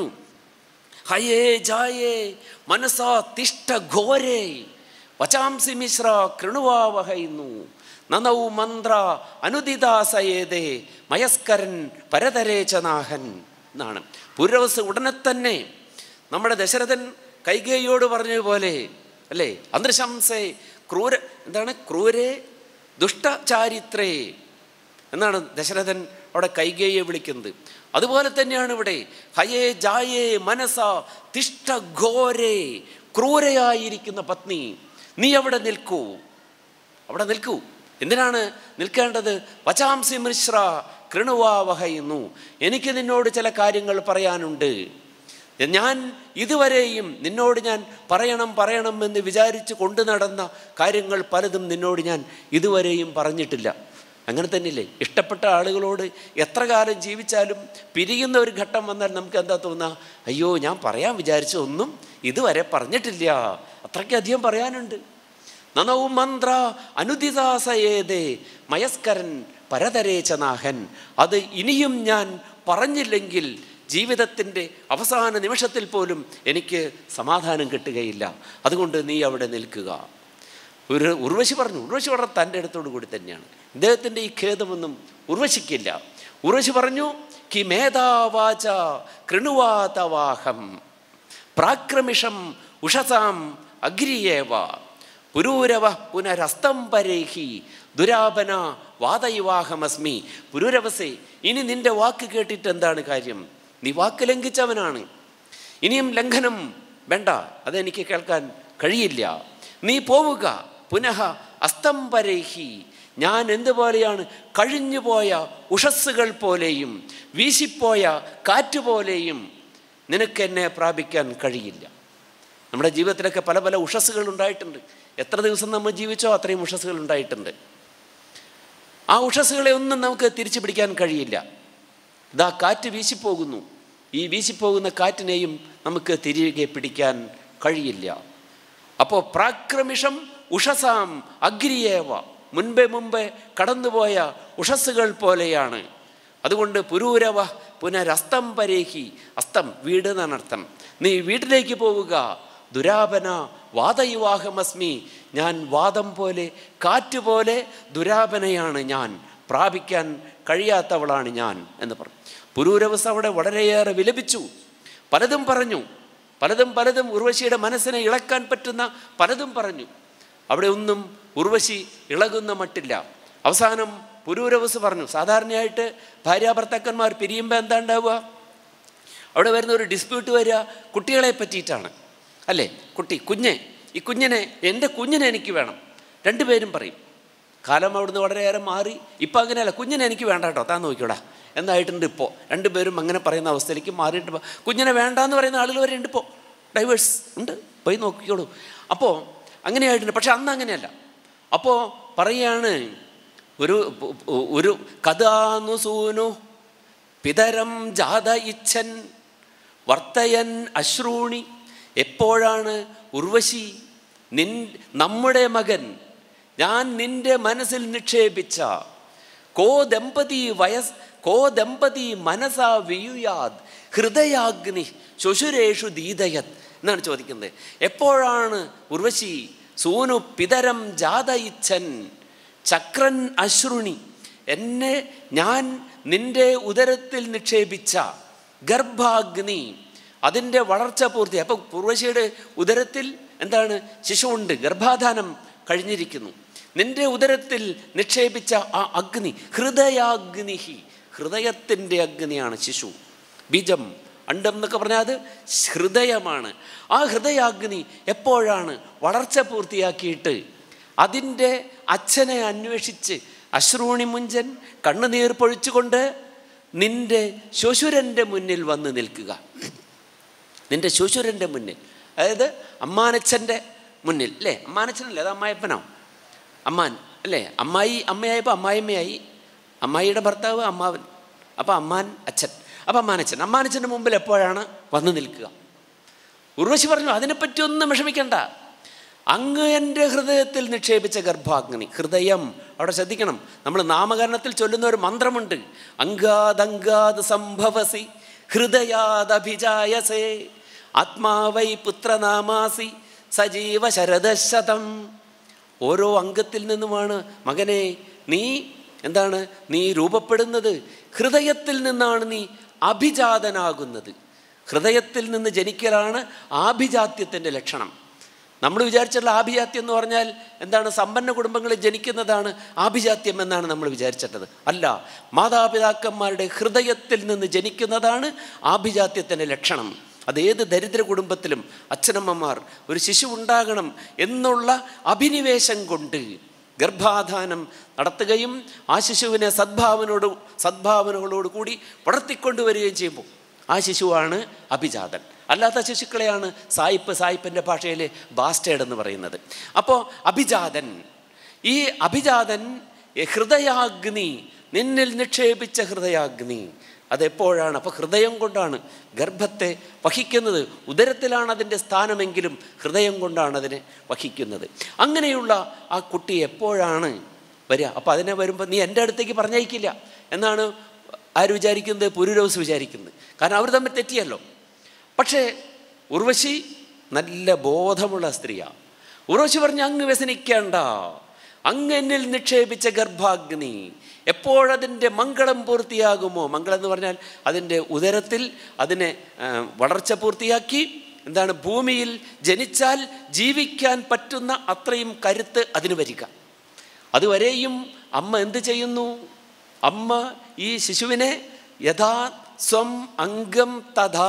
ഹയേ ജായേ മനസാ തിഷ്ട ഘോരേ വചാംസി മിശ്ര കൃണുവാവഹയുന്നു നനൗ മന്ത്ര അനുദിതാസയേതേ മയസ്കരൻ പരതരേചനാഹൻ എന്നാണ് പുരവസ് ഉടനെ തന്നെ നമ്മുടെ ദശരഥൻ കൈകേയോട് പറഞ്ഞതുപോലെ അല്ലേ അന്തർശംസേ ക്രൂര എന്താണ് ക്രൂരേ ദുഷ്ടചാരിത്രേ എന്നാണ് ദശരഥൻ അവിടെ കൈകേയെ വിളിക്കുന്നത് അതുപോലെ തന്നെയാണ് ഇവിടെ ഹയേ ജായേ മനസ തിഷ്ട ഘോരേ ക്രൂരയായിരിക്കുന്ന പത്നി നീ അവിടെ നിൽക്കൂ അവിടെ നിൽക്കൂ എന്തിനാണ് നിൽക്കേണ്ടത് വചാംസി മിശ്ര കൃണുവാവഹയുന്നു എനിക്ക് നിന്നോട് ചില കാര്യങ്ങൾ പറയാനുണ്ട് ഞാൻ ഇതുവരെയും നിന്നോട് ഞാൻ പറയണം പറയണം എന്ന് വിചാരിച്ച് കൊണ്ടു നടന്ന കാര്യങ്ങൾ പലതും നിന്നോട് ഞാൻ ഇതുവരെയും പറഞ്ഞിട്ടില്ല അങ്ങനെ തന്നെയല്ലേ ഇഷ്ടപ്പെട്ട ആളുകളോട് എത്ര കാലം ജീവിച്ചാലും പിരിയുന്ന ഒരു ഘട്ടം വന്നാൽ നമുക്ക് എന്താ തോന്നുക അയ്യോ ഞാൻ പറയാൻ വിചാരിച്ച ഒന്നും ഇതുവരെ പറഞ്ഞിട്ടില്ല അത്രയ്ക്കധികം പറയാനുണ്ട് നനവും മന്ത്ര അനുദിതാസയേതേ മയസ്കരൻ പരതരേചനാഹൻ അത് ഇനിയും ഞാൻ പറഞ്ഞില്ലെങ്കിൽ ജീവിതത്തിൻ്റെ അവസാന നിമിഷത്തിൽ പോലും എനിക്ക് സമാധാനം കിട്ടുകയില്ല അതുകൊണ്ട് നീ അവിടെ നിൽക്കുക ഒരു ഉർവശി പറഞ്ഞു ഉർവശി വളരെ തൻ്റെ അടുത്തോട് കൂടി തന്നെയാണ് ഇദ്ദേഹത്തിൻ്റെ ഈ ഖേദമൊന്നും ഉർവശിക്കില്ല ഉർവശി പറഞ്ഞു കി മേധാവാച കൃണുവാതവാഹം പ്രാക്രമിഷം ഉഷസാം അഗ്രിയേവ പുരൂരവ പുനരസ്തം പരേഹി ദുരാപന വാദയുവാഹമസ്മി പുരൂരവസേ ഇനി നിന്റെ വാക്ക് കേട്ടിട്ട് എന്താണ് കാര്യം നീ വാക്ക് ലംഘിച്ചവനാണ് ഇനിയും ലംഘനം വേണ്ട അതെനിക്ക് കേൾക്കാൻ കഴിയില്ല നീ പോവുക പുനഃ അസ്തം പരേഹി ഞാൻ എന്തുപോലെയാണ് കഴിഞ്ഞുപോയ ഉഷസ്സുകൾ പോലെയും വീശിപ്പോയ കാറ്റ് പോലെയും നിനക്ക് എന്നെ പ്രാപിക്കാൻ കഴിയില്ല നമ്മുടെ ജീവിതത്തിലൊക്കെ പല പല ഉഷസ്സുകൾ ഉണ്ടായിട്ടുണ്ട് എത്ര ദിവസം നമ്മൾ ജീവിച്ചോ അത്രയും ഉഷസ്സുകൾ ഉണ്ടായിട്ടുണ്ട് ആ ഉഷസ്സുകളെ ഒന്നും നമുക്ക് തിരിച്ചു പിടിക്കാൻ കഴിയില്ല ഇതാ കാറ്റ് വീശിപ്പോകുന്നു ഈ വീശിപ്പോകുന്ന കാറ്റിനെയും നമുക്ക് തിരികെ പിടിക്കാൻ കഴിയില്ല അപ്പോൾ പ്രാക്രമിഷം ഉഷസാം അഗ്രിയേവ മുൻപേ മുമ്പേ കടന്നുപോയ ഉഷസ്സുകൾ പോലെയാണ് അതുകൊണ്ട് പുരൂരവ പുനരസ്തം പരേഹി അസ്തം വീട് എന്നാണ് അർത്ഥം നീ വീട്ടിലേക്ക് പോവുക ദുരാപന വാദയുവാഹമസ്മി ഞാൻ വാദം പോലെ കാറ്റ് പോലെ ദുരാപനയാണ് ഞാൻ പ്രാപിക്കാൻ കഴിയാത്തവളാണ് ഞാൻ എന്ന് പറഞ്ഞു പുരൂരവസ് അവിടെ വളരെയേറെ വിലപിച്ചു പലതും പറഞ്ഞു പലതും പലതും ഉർവശിയുടെ മനസ്സിനെ ഇളക്കാൻ പറ്റുന്ന പലതും പറഞ്ഞു അവിടെ ഒന്നും ഉർവശി ഇളകുന്ന മട്ടില്ല അവസാനം പുരൂരവസ് പറഞ്ഞു സാധാരണയായിട്ട് ഭാര്യാഭർത്താക്കന്മാർ പിരിയുമ്പോൾ എന്താ ഉണ്ടാവുക അവിടെ വരുന്ന ഒരു ഡിസ്പ്യൂട്ട് വരിക കുട്ടികളെ പറ്റിയിട്ടാണ് അല്ലേ കുട്ടി കുഞ്ഞെ ഈ കുഞ്ഞിനെ എൻ്റെ കുഞ്ഞിനെ എനിക്ക് വേണം രണ്ടുപേരും പറയും കാലം അവിടുന്ന് വളരെയേറെ മാറി ഇപ്പം അങ്ങനെയല്ല കുഞ്ഞിനെ എനിക്ക് വേണ്ട കേട്ടോ താൻ നോക്കിയോടാ എന്നായിട്ടുണ്ട് ഇപ്പോൾ രണ്ടുപേരും അങ്ങനെ പറയുന്ന അവസ്ഥയിലേക്ക് മാറിയിട്ട് ഇപ്പൊ കുഞ്ഞിനെ വേണ്ട എന്ന് പറയുന്ന ആളുകൾ വരെ ഉണ്ട് ഇപ്പോൾ ഡൈവേഴ്സ് ഉണ്ട് പോയി നോക്കിക്കോളൂ അപ്പോൾ അങ്ങനെയായിട്ടുണ്ട് പക്ഷെ അന്ന് അങ്ങനെയല്ല അപ്പോൾ പറയുകയാണ് ഒരു ഒരു കഥാന്നു സൂനു പിതരം ജാത ഇച്ഛൻ വർത്തയൻ അശ്രൂണി എപ്പോഴാണ് ഉർവശി നിൻ നമ്മുടെ മകൻ ഞാൻ നിന്റെ മനസ്സിൽ നിക്ഷേപിച്ച കോ ദമ്പതി വയസ് കോ ദമ്പതി മനസാ വിയുയാത് ഹൃദയാഗ്നി ശുശുരേഷു ദീതയത് എന്നാണ് ചോദിക്കുന്നത് എപ്പോഴാണ് ഉർവശി സൂനു പിതരം ജാത ഇച്ഛൻ ചക്രൻ അശ്രുണി എന്നെ ഞാൻ നിന്റെ ഉദരത്തിൽ നിക്ഷേപിച്ച ഗർഭാഗ്നി അതിൻ്റെ വളർച്ച പൂർത്തി അപ്പം പൂർവശിയുടെ ഉദരത്തിൽ എന്താണ് ശിശുവുണ്ട് ഗർഭാധാനം കഴിഞ്ഞിരിക്കുന്നു നിന്റെ ഉദരത്തിൽ നിക്ഷേപിച്ച ആ അഗ്നി ഹൃദയാഗ്നി ഹൃദയത്തിൻ്റെ അഗ്നിയാണ് ശിശു ബീജം അണ്ടം എന്നൊക്കെ പറഞ്ഞാൽ അത് ഹൃദയമാണ് ആ ഹൃദയാഗ്നി എപ്പോഴാണ് വളർച്ച പൂർത്തിയാക്കിയിട്ട് അതിൻ്റെ അച്ഛനെ അന്വേഷിച്ച് അശ്രൂണി മുഞ്ചൻ കണ്ണുനീർ പൊഴിച്ചുകൊണ്ട് നിന്റെ ശുശുരൻ്റെ മുന്നിൽ വന്ന് നിൽക്കുക നിന്റെ ശുശുരൻ്റെ മുന്നിൽ അതായത് അമ്മാനച്ഛൻ്റെ മുന്നിൽ അല്ലേ അമ്മാനച്ഛനല്ലേ അത് അമ്മായപ്പനോ അമ്മാൻ അല്ലേ അമ്മായി അമ്മയായപ്പോൾ അമ്മായിമ്മയായി അമ്മായിയുടെ ഭർത്താവ് അമ്മാവൻ അപ്പോൾ അമ്മാൻ അച്ഛൻ അപ്പം അമ്മാനച്ഛൻ അമ്മാനച്ഛൻ്റെ മുമ്പിൽ എപ്പോഴാണ് വന്നു നിൽക്കുക ഉർവശി പറഞ്ഞു അതിനെപ്പറ്റി ഒന്നും വിഷമിക്കണ്ട അങ്ങ് എൻ്റെ ഹൃദയത്തിൽ നിക്ഷേപിച്ച ഗർഭാഗ്നി ഹൃദയം അവിടെ ശ്രദ്ധിക്കണം നമ്മൾ നാമകരണത്തിൽ ചൊല്ലുന്ന ഒരു മന്ത്രമുണ്ട് അങ്കാദങ്കാത് സംഭവസി ഹൃദയാദഭിജായസേ ആത്മാവൈ പുത്രനാമാസി സജീവ ശരദശതം ഓരോ അംഗത്തിൽ നിന്നുമാണ് മകനെ നീ എന്താണ് നീ രൂപപ്പെടുന്നത് ഹൃദയത്തിൽ നിന്നാണ് നീ അഭിജാതനാകുന്നത് ഹൃദയത്തിൽ നിന്ന് ജനിക്കലാണ് ആഭിജാത്യത്തിൻ്റെ ലക്ഷണം നമ്മൾ വിചാരിച്ചിട്ടുള്ള ആഭിജാത്യം എന്ന് പറഞ്ഞാൽ എന്താണ് സമ്പന്ന കുടുംബങ്ങളിൽ ജനിക്കുന്നതാണ് ആഭിജാത്യം എന്നാണ് നമ്മൾ വിചാരിച്ചിട്ടത് അല്ല മാതാപിതാക്കന്മാരുടെ ഹൃദയത്തിൽ നിന്ന് ജനിക്കുന്നതാണ് ആഭിജാത്യത്തിൻ്റെ ലക്ഷണം അത് ഏത് ദരിദ്ര കുടുംബത്തിലും അച്ഛനമ്മമാർ ഒരു ശിശു ഉണ്ടാകണം എന്നുള്ള അഭിനിവേശം കൊണ്ട് ഗർഭാധാനം നടത്തുകയും ആ ശിശുവിനെ സദ്ഭാവനോട് സദ്ഭാവനകളോട് കൂടി വളർത്തിക്കൊണ്ടുവരികയും ചെയ്യുമ്പോൾ ആ ശിശുവാണ് അഭിജാതൻ അല്ലാത്ത ശിശുക്കളെയാണ് സായിപ്പ് സായിപ്പിൻ്റെ ഭാഷയിൽ ബാസ്റ്റേഡ് എന്ന് പറയുന്നത് അപ്പോൾ അഭിജാതൻ ഈ അഭിജാതൻ ഈ ഹൃദയാഗ്നി നിന്നിൽ നിക്ഷേപിച്ച ഹൃദയാഗ്നി അതെപ്പോഴാണ് അപ്പോൾ ഹൃദയം കൊണ്ടാണ് ഗർഭത്തെ വഹിക്കുന്നത് ഉദരത്തിലാണ് അതിൻ്റെ സ്ഥാനമെങ്കിലും ഹൃദയം കൊണ്ടാണ് അതിനെ വഹിക്കുന്നത് അങ്ങനെയുള്ള ആ കുട്ടി എപ്പോഴാണ് വരിക അപ്പോൾ അതിനെ വരുമ്പോൾ നീ എൻ്റെ അടുത്തേക്ക് പറഞ്ഞയക്കില്ല എന്നാണ് ആര് വിചാരിക്കുന്നത് പുരുരോസ് വിചാരിക്കുന്നത് കാരണം അവർ തമ്മിൽ തെറ്റിയല്ലോ പക്ഷേ ഉർവശി നല്ല ബോധമുള്ള സ്ത്രീയാണ് ഉർവശി പറഞ്ഞ് അങ്ങ് വ്യസനിക്കേണ്ട അങ്ങ് എന്നിൽ നിക്ഷേപിച്ച ഗർഭാഗ്നി എപ്പോഴതിൻ്റെ മംഗളം പൂർത്തിയാകുമോ മംഗളം എന്ന് പറഞ്ഞാൽ അതിൻ്റെ ഉദരത്തിൽ അതിനെ ആ, വളർച്ച പൂർത്തിയാക്കി എന്താണ് ഭൂമിയിൽ ജനിച്ചാൽ ജീവിക്കാൻ പറ്റുന്ന അത്രയും കരുത്ത് അതിന് വരിക അതുവരെയും അമ്മ എന്ത് ചെയ്യുന്നു അമ്മ ഈ ശിശുവിനെ യഥാ സ്വം അംഗം തഥാ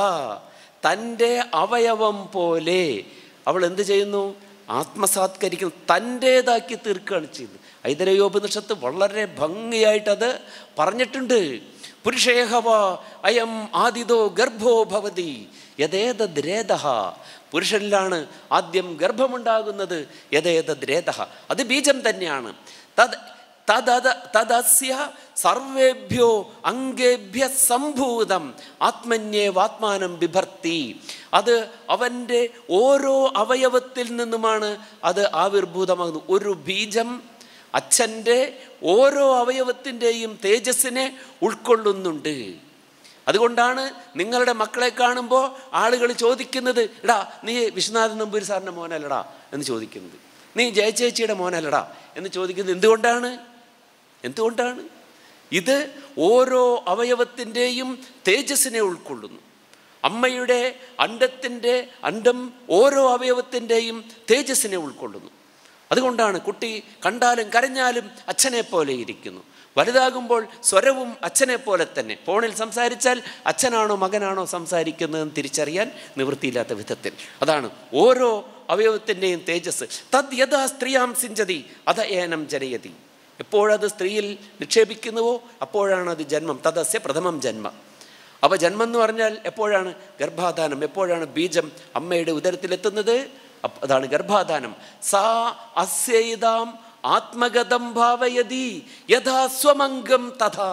തൻ്റെ അവയവം പോലെ അവൾ എന്ത് ചെയ്യുന്നു ആത്മസാത്കരിക്കുന്നു തൻ്റേതാക്കി തീർക്കുകയാണ് ചെയ്യുന്നത് ഐതരയോപനിഷത്ത് വളരെ ഭംഗിയായിട്ടത് പറഞ്ഞിട്ടുണ്ട് പുരുഷേഹവ അയം ആദിതോ ഗർഭോ ഭവതി യഥേതദ്രേത പുരുഷനിലാണ് ആദ്യം ഗർഭമുണ്ടാകുന്നത് യഥേതദ്രേത അത് ബീജം തന്നെയാണ് തത് തദത തദസ്യ സർവേഭ്യോ അംഗേഭ്യ സംഭൂതം ആത്മന്യേവാത്മാനം ബിഭർത്തി അത് അവൻ്റെ ഓരോ അവയവത്തിൽ നിന്നുമാണ് അത് ആവിർഭൂതമാകുന്നത് ഒരു ബീജം അച്ഛൻ്റെ ഓരോ അവയവത്തിൻ്റെയും തേജസ്സിനെ ഉൾക്കൊള്ളുന്നുണ്ട് അതുകൊണ്ടാണ് നിങ്ങളുടെ മക്കളെ കാണുമ്പോൾ ആളുകൾ ചോദിക്കുന്നത് എടാ നീ വിശ്വനാഥൻ നമ്പൂരി സാറിൻ്റെ മോനല്ലടാ എന്ന് ചോദിക്കുന്നത് നീ ജയചേച്ചിയുടെ മോനല്ലടാ എന്ന് ചോദിക്കുന്നത് എന്തുകൊണ്ടാണ് എന്തുകൊണ്ടാണ് ഇത് ഓരോ അവയവത്തിൻ്റെയും തേജസ്സിനെ ഉൾക്കൊള്ളുന്നു അമ്മയുടെ അണ്ടത്തിൻ്റെ അണ്ടം ഓരോ അവയവത്തിൻ്റെയും തേജസ്സിനെ ഉൾക്കൊള്ളുന്നു അതുകൊണ്ടാണ് കുട്ടി കണ്ടാലും കരഞ്ഞാലും അച്ഛനെ പോലെ ഇരിക്കുന്നു വലുതാകുമ്പോൾ സ്വരവും അച്ഛനെ പോലെ തന്നെ ഫോണിൽ സംസാരിച്ചാൽ അച്ഛനാണോ മകനാണോ സംസാരിക്കുന്നതെന്ന് തിരിച്ചറിയാൻ നിവൃത്തിയില്ലാത്ത വിധത്തിൽ അതാണ് ഓരോ അവയവത്തിൻ്റെയും തേജസ് തദ് യഥാ സ്ത്രീയാം സിഞ്ചതി അത ഏനം ജനയതി എപ്പോഴത് സ്ത്രീയിൽ നിക്ഷേപിക്കുന്നുവോ അപ്പോഴാണ് അത് ജന്മം തദസ്യ പ്രഥമം ജന്മം അപ്പോൾ ജന്മം എന്ന് പറഞ്ഞാൽ എപ്പോഴാണ് ഗർഭാധാനം എപ്പോഴാണ് ബീജം അമ്മയുടെ ഉദരത്തിലെത്തുന്നത് അപ്പ- അതാണ് ഗർഭാധാനം സാ അസ്യൈതാം ആത്മഗതം ഭാവയതി യഥാ സ്വമംഗം തഥാ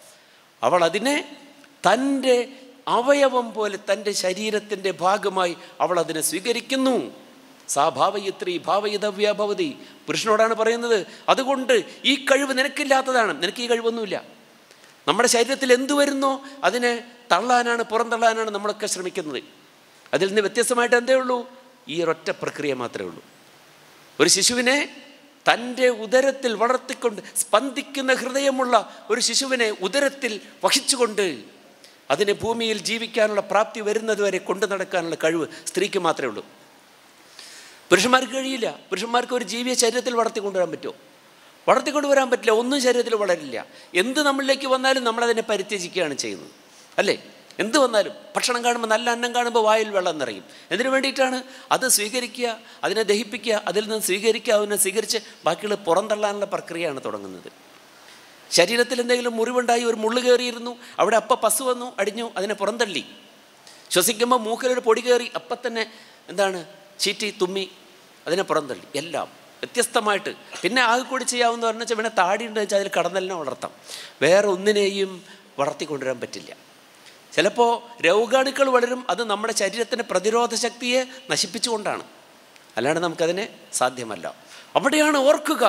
അവൾ അതിനെ തൻ്റെ അവയവം പോലെ തൻ്റെ ശരീരത്തിൻ്റെ ഭാഗമായി അവൾ അതിനെ സ്വീകരിക്കുന്നു സാ ഭാവയിത്രി ഭാവയിതവ്യ ഭവതി പുരുഷനോടാണ് പറയുന്നത് അതുകൊണ്ട് ഈ കഴിവ് നിനക്കില്ലാത്തതാണ് നിനക്ക് ഈ കഴിവൊന്നുമില്ല നമ്മുടെ ശരീരത്തിൽ എന്തു വരുന്നോ അതിനെ തള്ളാനാണ് പുറന്തള്ളാനാണ് നമ്മളൊക്കെ ശ്രമിക്കുന്നത് അതിൽ നിന്ന് വ്യത്യസ്തമായിട്ട് എന്തേ ഉള്ളൂ ഈ ഒരൊറ്റ പ്രക്രിയ മാത്രമേ ഉള്ളൂ ഒരു ശിശുവിനെ തൻ്റെ ഉദരത്തിൽ വളർത്തിക്കൊണ്ട് സ്പന്ദിക്കുന്ന ഹൃദയമുള്ള ഒരു ശിശുവിനെ ഉദരത്തിൽ വഹിച്ചുകൊണ്ട് അതിനെ ഭൂമിയിൽ ജീവിക്കാനുള്ള പ്രാപ്തി വരുന്നത് വരെ കൊണ്ടു നടക്കാനുള്ള കഴിവ് സ്ത്രീക്ക് മാത്രമേ ഉള്ളൂ പുരുഷന്മാർക്ക് കഴിയില്ല പുരുഷന്മാർക്ക് ഒരു ജീവിയെ ശരീരത്തിൽ വളർത്തിക്കൊണ്ടുവരാൻ പറ്റുമോ വളർത്തിക്കൊണ്ടുവരാൻ പറ്റില്ല ഒന്നും ശരീരത്തിൽ വളരില്ല എന്ത് നമ്മളിലേക്ക് വന്നാലും നമ്മളതിനെ പരിത്യജിക്കുകയാണ് ചെയ്യുന്നത് അല്ലേ എന്ത് വന്നാലും ഭക്ഷണം കാണുമ്പോൾ നല്ല അന്നം കാണുമ്പോൾ വായിൽ വെള്ളം നിറയും എന്തിനു വേണ്ടിയിട്ടാണ് അത് സ്വീകരിക്കുക അതിനെ ദഹിപ്പിക്കുക അതിൽ നിന്ന് സ്വീകരിക്കുക അതിനെ സ്വീകരിച്ച് ബാക്കിയുള്ള പുറന്തള്ളാനുള്ള പ്രക്രിയയാണ് തുടങ്ങുന്നത് ശരീരത്തിൽ എന്തെങ്കിലും മുറിവുണ്ടായി ഒരു മുള്ളു കയറിയിരുന്നു അവിടെ അപ്പം പശു വന്നു അടിഞ്ഞു അതിനെ പുറന്തള്ളി ശ്വസിക്കുമ്പോൾ മൂക്കിലൊരു പൊടി കയറി അപ്പം തന്നെ എന്താണ് ചീറ്റി തുമ്മി അതിനെ പുറന്തള്ളി എല്ലാം വ്യത്യസ്തമായിട്ട് പിന്നെ ആകെ കൂടി ചെയ്യാവുന്ന പറഞ്ഞാൽ വെച്ചാൽ പിന്നെ താടിയുണ്ട് വെച്ചാൽ അതിൽ കടന്നലിനെ വളർത്താം വേറെ ഒന്നിനെയും വളർത്തിക്കൊണ്ടുവരാൻ പറ്റില്ല ചിലപ്പോൾ രോഗാണുക്കൾ വളരും അത് നമ്മുടെ ശരീരത്തിൻ്റെ പ്രതിരോധ ശക്തിയെ നശിപ്പിച്ചുകൊണ്ടാണ് അല്ലാണ്ട് നമുക്കതിനെ സാധ്യമല്ല അവിടെയാണ് ഓർക്കുക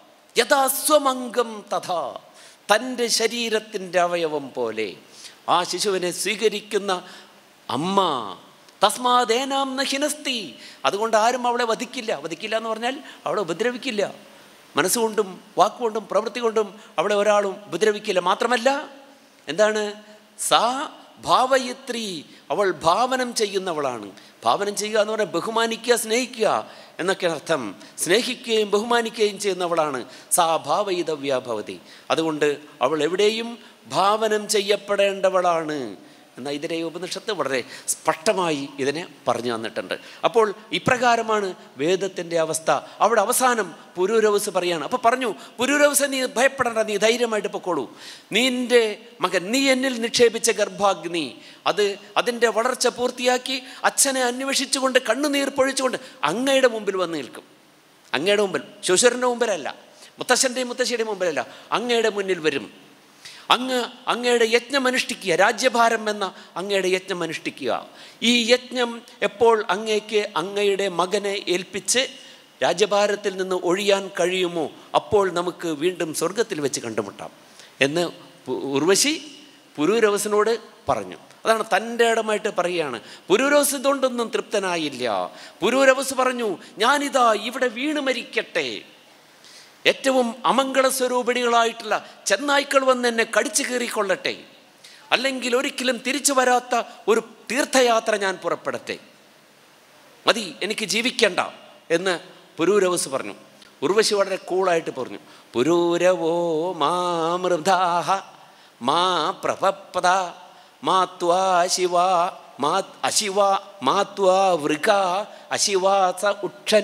യഥാസ്വമംഗം തഥാ തൻ്റെ ശരീരത്തിൻ്റെ അവയവം പോലെ ആ ശിശുവിനെ സ്വീകരിക്കുന്ന അമ്മ തസ്മാദേനാം നഹിനസ്തി അതുകൊണ്ട് ആരും അവളെ വധിക്കില്ല വധിക്കില്ല എന്ന് പറഞ്ഞാൽ അവളെ ഉപദ്രവിക്കില്ല മനസ്സുകൊണ്ടും വാക്കുകൊണ്ടും പ്രവൃത്തി കൊണ്ടും അവളെ ഒരാളും ഉപദ്രവിക്കില്ല മാത്രമല്ല എന്താണ് സാ ഭാവയത്രി അവൾ ഭാവനം ചെയ്യുന്നവളാണ് ഭാവനം ചെയ്യുക എന്ന് പറഞ്ഞാൽ ബഹുമാനിക്കുക സ്നേഹിക്കുക എന്നൊക്കെ അർത്ഥം സ്നേഹിക്കുകയും ബഹുമാനിക്കുകയും ചെയ്യുന്നവളാണ് സാ ഭാവയിതവ്യ ഭവതി അതുകൊണ്ട് അവൾ എവിടെയും ഭാവനം ചെയ്യപ്പെടേണ്ടവളാണ് എന്നാൽ ഇതിനെ ഉപനിഷത്ത് വളരെ സ്പഷ്ടമായി ഇതിനെ പറഞ്ഞു തന്നിട്ടുണ്ട് അപ്പോൾ ഇപ്രകാരമാണ് വേദത്തിൻ്റെ അവസ്ഥ അവിടെ അവസാനം പുരൂരവസ് പറയാണ് അപ്പോൾ പറഞ്ഞു പുരൂരവസ് നീ ഭയപ്പെടേണ്ട നീ ധൈര്യമായിട്ട് പൊക്കോളൂ നിന്റെ മകൻ നീ എന്നിൽ നിക്ഷേപിച്ച ഗർഭാഗ്നി അത് അതിൻ്റെ വളർച്ച പൂർത്തിയാക്കി അച്ഛനെ അന്വേഷിച്ചുകൊണ്ട് കണ്ണുനീർ പൊഴിച്ചുകൊണ്ട് അങ്ങയുടെ മുമ്പിൽ വന്ന് നിൽക്കും അങ്ങയുടെ മുമ്പിൽ ശുശുരൻ്റെ മുമ്പിലല്ല മുത്തശ്ശൻ്റെയും മുത്തശ്ശിയുടെയും മുമ്പിലല്ല അങ്ങയുടെ മുന്നിൽ വരും അങ്ങ് അങ്ങയുടെ യജ്ഞം അനുഷ്ഠിക്കുക രാജ്യഭാരം എന്ന അങ്ങയുടെ യജ്ഞം അനുഷ്ഠിക്കുക ഈ യജ്ഞം എപ്പോൾ അങ്ങേക്ക് അങ്ങയുടെ മകനെ ഏൽപ്പിച്ച് രാജ്യഭാരത്തിൽ നിന്ന് ഒഴിയാൻ കഴിയുമോ അപ്പോൾ നമുക്ക് വീണ്ടും സ്വർഗത്തിൽ വെച്ച് കണ്ടുമുട്ടാം എന്ന് പു- ഉർവശി പുരൂരവസനോട് പറഞ്ഞു അതാണ് തൻ്റെ ഇടമായിട്ട് പറയുകയാണ് പുരൂരവസ് ഇതുകൊണ്ടൊന്നും തൃപ്തനായില്ല പുരൂരവസ് പറഞ്ഞു ഞാനിതാ ഇവിടെ വീണ് മരിക്കട്ടെ ഏറ്റവും അമംഗള സ്വരൂപിണികളായിട്ടുള്ള ചെന്നായ്ക്കൾ വന്ന് എന്നെ കടിച്ചു കീറിക്കൊള്ളട്ടെ അല്ലെങ്കിൽ ഒരിക്കലും തിരിച്ചു വരാത്ത ഒരു തീർത്ഥയാത്ര ഞാൻ പുറപ്പെടട്ടെ മതി എനിക്ക് ജീവിക്കണ്ട എന്ന് പുരൂരവസ് പറഞ്ഞു ഉർവശി വളരെ കൂളായിട്ട് പറഞ്ഞു പുരൂരവോ മാ മൃതാഹ മാ പ്രപപ്പത മാ ത്വാ ശിവ മാ അശിവ മാ ത്വാ വൃക അശിവാസ ഉക്ഷൻ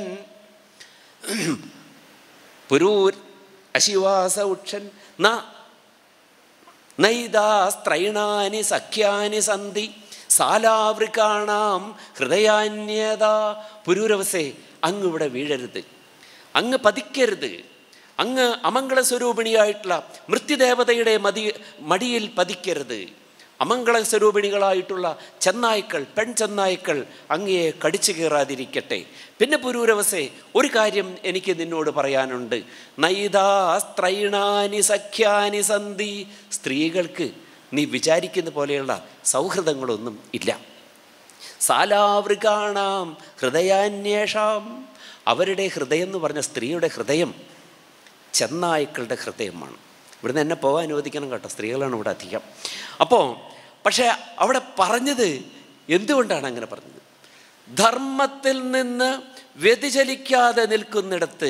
പുരൂർ അശിവാസ ഉക്ഷൻ ന നൈതാസ്ത്രൈണാനി സഖ്യാനി സന്ധി സാലാവൃക്കാണാം ഹൃദയാന്യത പുരൂരവസേ അങ്ങ് ഇവിടെ വീഴരുത് അങ്ങ് പതിക്കരുത് അങ്ങ് അമംഗള സ്വരൂപിണിയായിട്ടുള്ള മൃത്യുദേവതയുടെ മതി മടിയിൽ പതിക്കരുത് അമംഗള സ്വരൂപിണികളായിട്ടുള്ള ചെന്നായ്ക്കൾ പെൺ ചെന്നായ്ക്കൾ അങ്ങയെ കടിച്ചു കയറാതിരിക്കട്ടെ പിന്നെ പുരൂരവസേ ഒരു കാര്യം എനിക്ക് നിന്നോട് പറയാനുണ്ട് നൈതാസ്ത്രൈണാനി സഖ്യാനി സന്ധി സ്ത്രീകൾക്ക് നീ വിചാരിക്കുന്ന പോലെയുള്ള സൗഹൃദങ്ങളൊന്നും ഇല്ല സാലാവൃകാണാം ഹൃദയാന്വേഷാം അവരുടെ ഹൃദയം എന്ന് പറഞ്ഞ സ്ത്രീയുടെ ഹൃദയം ചെന്നായ്ക്കളുടെ ഹൃദയമാണ് ഇവിടുന്ന് എന്നെ പോകാൻ അനുവദിക്കണം കേട്ടോ സ്ത്രീകളാണ് ഇവിടെ അധികം അപ്പോൾ പക്ഷേ അവിടെ പറഞ്ഞത് എന്തുകൊണ്ടാണ് അങ്ങനെ പറഞ്ഞത് ധർമ്മത്തിൽ നിന്ന് വ്യതിചലിക്കാതെ നിൽക്കുന്നിടത്ത്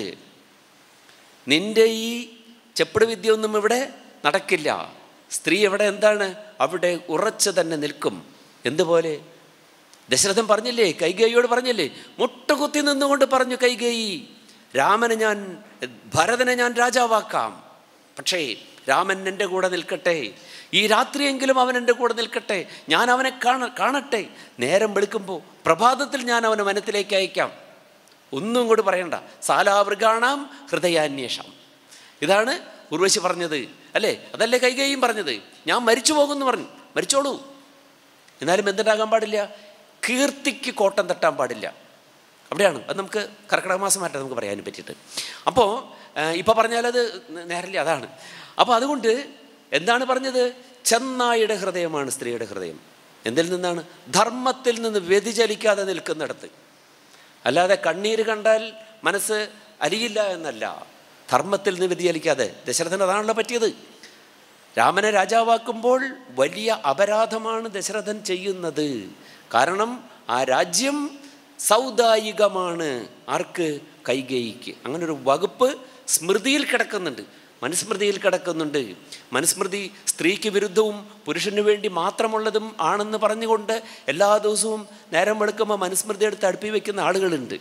നിന്റെ ഈ ചെപ്പിട് വിദ്യ ഒന്നും ഇവിടെ നടക്കില്ല സ്ത്രീ എവിടെ എന്താണ് അവിടെ ഉറച്ചു തന്നെ നിൽക്കും എന്തുപോലെ ദശരഥൻ പറഞ്ഞില്ലേ കൈകേയിയോട് പറഞ്ഞില്ലേ മുട്ടുകുത്തി നിന്നുകൊണ്ട് പറഞ്ഞു കൈകേയി രാമനെ ഞാൻ ഭരതനെ ഞാൻ രാജാവാക്കാം പക്ഷേ രാമൻ എൻ്റെ കൂടെ നിൽക്കട്ടെ ഈ രാത്രിയെങ്കിലും അവൻ എൻ്റെ കൂടെ നിൽക്കട്ടെ ഞാൻ അവനെ കാണ കാണട്ടെ നേരം വെളുക്കുമ്പോൾ പ്രഭാതത്തിൽ ഞാൻ അവനെ വനത്തിലേക്ക് അയക്കാം ഒന്നും കൂടി പറയണ്ട സാലാവൃഗാണാം ഹൃദയാന്വേഷം ഇതാണ് ഉർവശി പറഞ്ഞത് അല്ലേ അതല്ലേ കൈകേയും പറഞ്ഞത് ഞാൻ മരിച്ചു പോകുമെന്ന് പറഞ്ഞു മരിച്ചോളൂ എന്നാലും എന്തുണ്ടാകാൻ പാടില്ല കീർത്തിക്ക് കോട്ടം തട്ടാൻ പാടില്ല അവിടെയാണ് അത് നമുക്ക് കർക്കിടക മാസമായിട്ട് നമുക്ക് പറയാനും പറ്റിയിട്ട് അപ്പോൾ ഇപ്പോൾ പറഞ്ഞാലത് നേരല്ല അതാണ് അപ്പോൾ അതുകൊണ്ട് എന്താണ് പറഞ്ഞത് ചെന്നായുടെ ഹൃദയമാണ് സ്ത്രീയുടെ ഹൃദയം എന്തിൽ നിന്നാണ് ധർമ്മത്തിൽ നിന്ന് വ്യതിചലിക്കാതെ നിൽക്കുന്നിടത്ത് അല്ലാതെ കണ്ണീര് കണ്ടാൽ മനസ്സ് അലിയില്ല എന്നല്ല ധർമ്മത്തിൽ നിന്ന് വ്യതിചലിക്കാതെ ദശരഥന് അതാണല്ലോ പറ്റിയത് രാമനെ രാജാവാക്കുമ്പോൾ വലിയ അപരാധമാണ് ദശരഥൻ ചെയ്യുന്നത് കാരണം ആ രാജ്യം സൗദായികമാണ് ആർക്ക് കൈകേയിക്ക് അങ്ങനെ ഒരു വകുപ്പ് സ്മൃതിയിൽ കിടക്കുന്നുണ്ട് മനുസ്മൃതിയിൽ കിടക്കുന്നുണ്ട് മനുസ്മൃതി സ്ത്രീക്ക് വിരുദ്ധവും പുരുഷന് വേണ്ടി മാത്രമുള്ളതും ആണെന്ന് പറഞ്ഞുകൊണ്ട് എല്ലാ ദിവസവും നേരം വെളുക്കുമ്പോൾ മനുസ്മൃതി എടുത്ത് അടുപ്പി വെക്കുന്ന ആളുകളുണ്ട്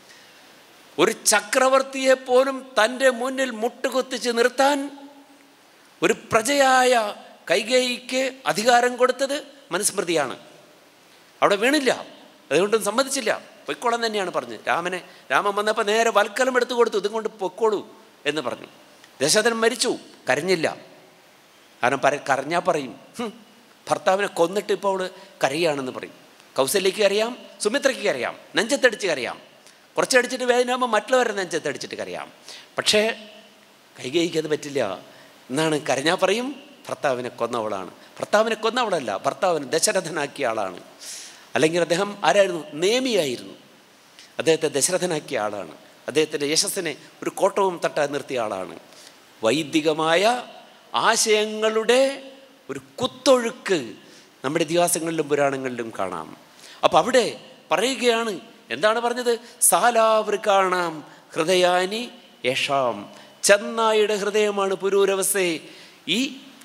ഒരു ചക്രവർത്തിയെ പോലും തൻ്റെ മുന്നിൽ മുട്ടുകുത്തിച്ച് നിർത്താൻ ഒരു പ്രജയായ കൈകേയിക്ക് അധികാരം കൊടുത്തത് മനുസ്മൃതിയാണ് അവിടെ വീണില്ല അതുകൊണ്ടും സമ്മതിച്ചില്ല പൊയ്ക്കോളം തന്നെയാണ് പറഞ്ഞത് രാമനെ രാമൻ വന്നപ്പോൾ നേരെ വൽക്കലം എടുത്തു കൊടുത്തു ഇതും കൊണ്ട് പൊക്കോളൂ എന്ന് പറഞ്ഞു ദശരഥൻ മരിച്ചു കരഞ്ഞില്ല കാരണം പര കരഞ്ഞാൽ പറയും "ഹും, ഭർത്താവിനെ കൊന്നിട്ട് ഇപ്പോൾ അവള് കരയാണെന്ന് പറയും കൗസല്യക്ക് കരയാം സുമിത്രയ്ക്ക് കരയാം നെഞ്ചത്തടിച്ച് കരയാം കുറച്ചടിച്ചിട്ട് വേദനയാകുമ്പോൾ മറ്റുള്ളവരെ നെഞ്ചത്തടിച്ചിട്ട് കരയാം പക്ഷേ കൈകൈക്ക് അത് പറ്റില്ല എന്നാണ് കരഞ്ഞാൽ പറയും ഭർത്താവിനെ കൊന്നവളാണ് ഭർത്താവിനെ കൊന്നവളല്ല ഭർത്താവിനെ ദശരഥനാക്കിയ ആളാണ് അല്ലെങ്കിൽ അദ്ദേഹം ആരായിരുന്നു നേമിയായിരുന്നു അദ്ദേഹത്തെ ദശരഥനാക്കിയ ആളാണ് അദ്ദേഹത്തിൻ്റെ യശസ്സിനെ ഒരു കോട്ടവും തട്ടാൻ നിർത്തിയ ആളാണ് വൈദികമായ ആശയങ്ങളുടെ ഒരു കുത്തൊഴുക്ക് നമ്മുടെ ഇതിഹാസങ്ങളിലും പുരാണങ്ങളിലും കാണാം അപ്പം അവിടെ പറയുകയാണ് എന്താണ് പറഞ്ഞത് സാലാവൃക്കാണാം ഹൃദയാനി യഷാം ചെന്നായുടെ ഹൃദയമാണ് പുരൂരവസേ ഈ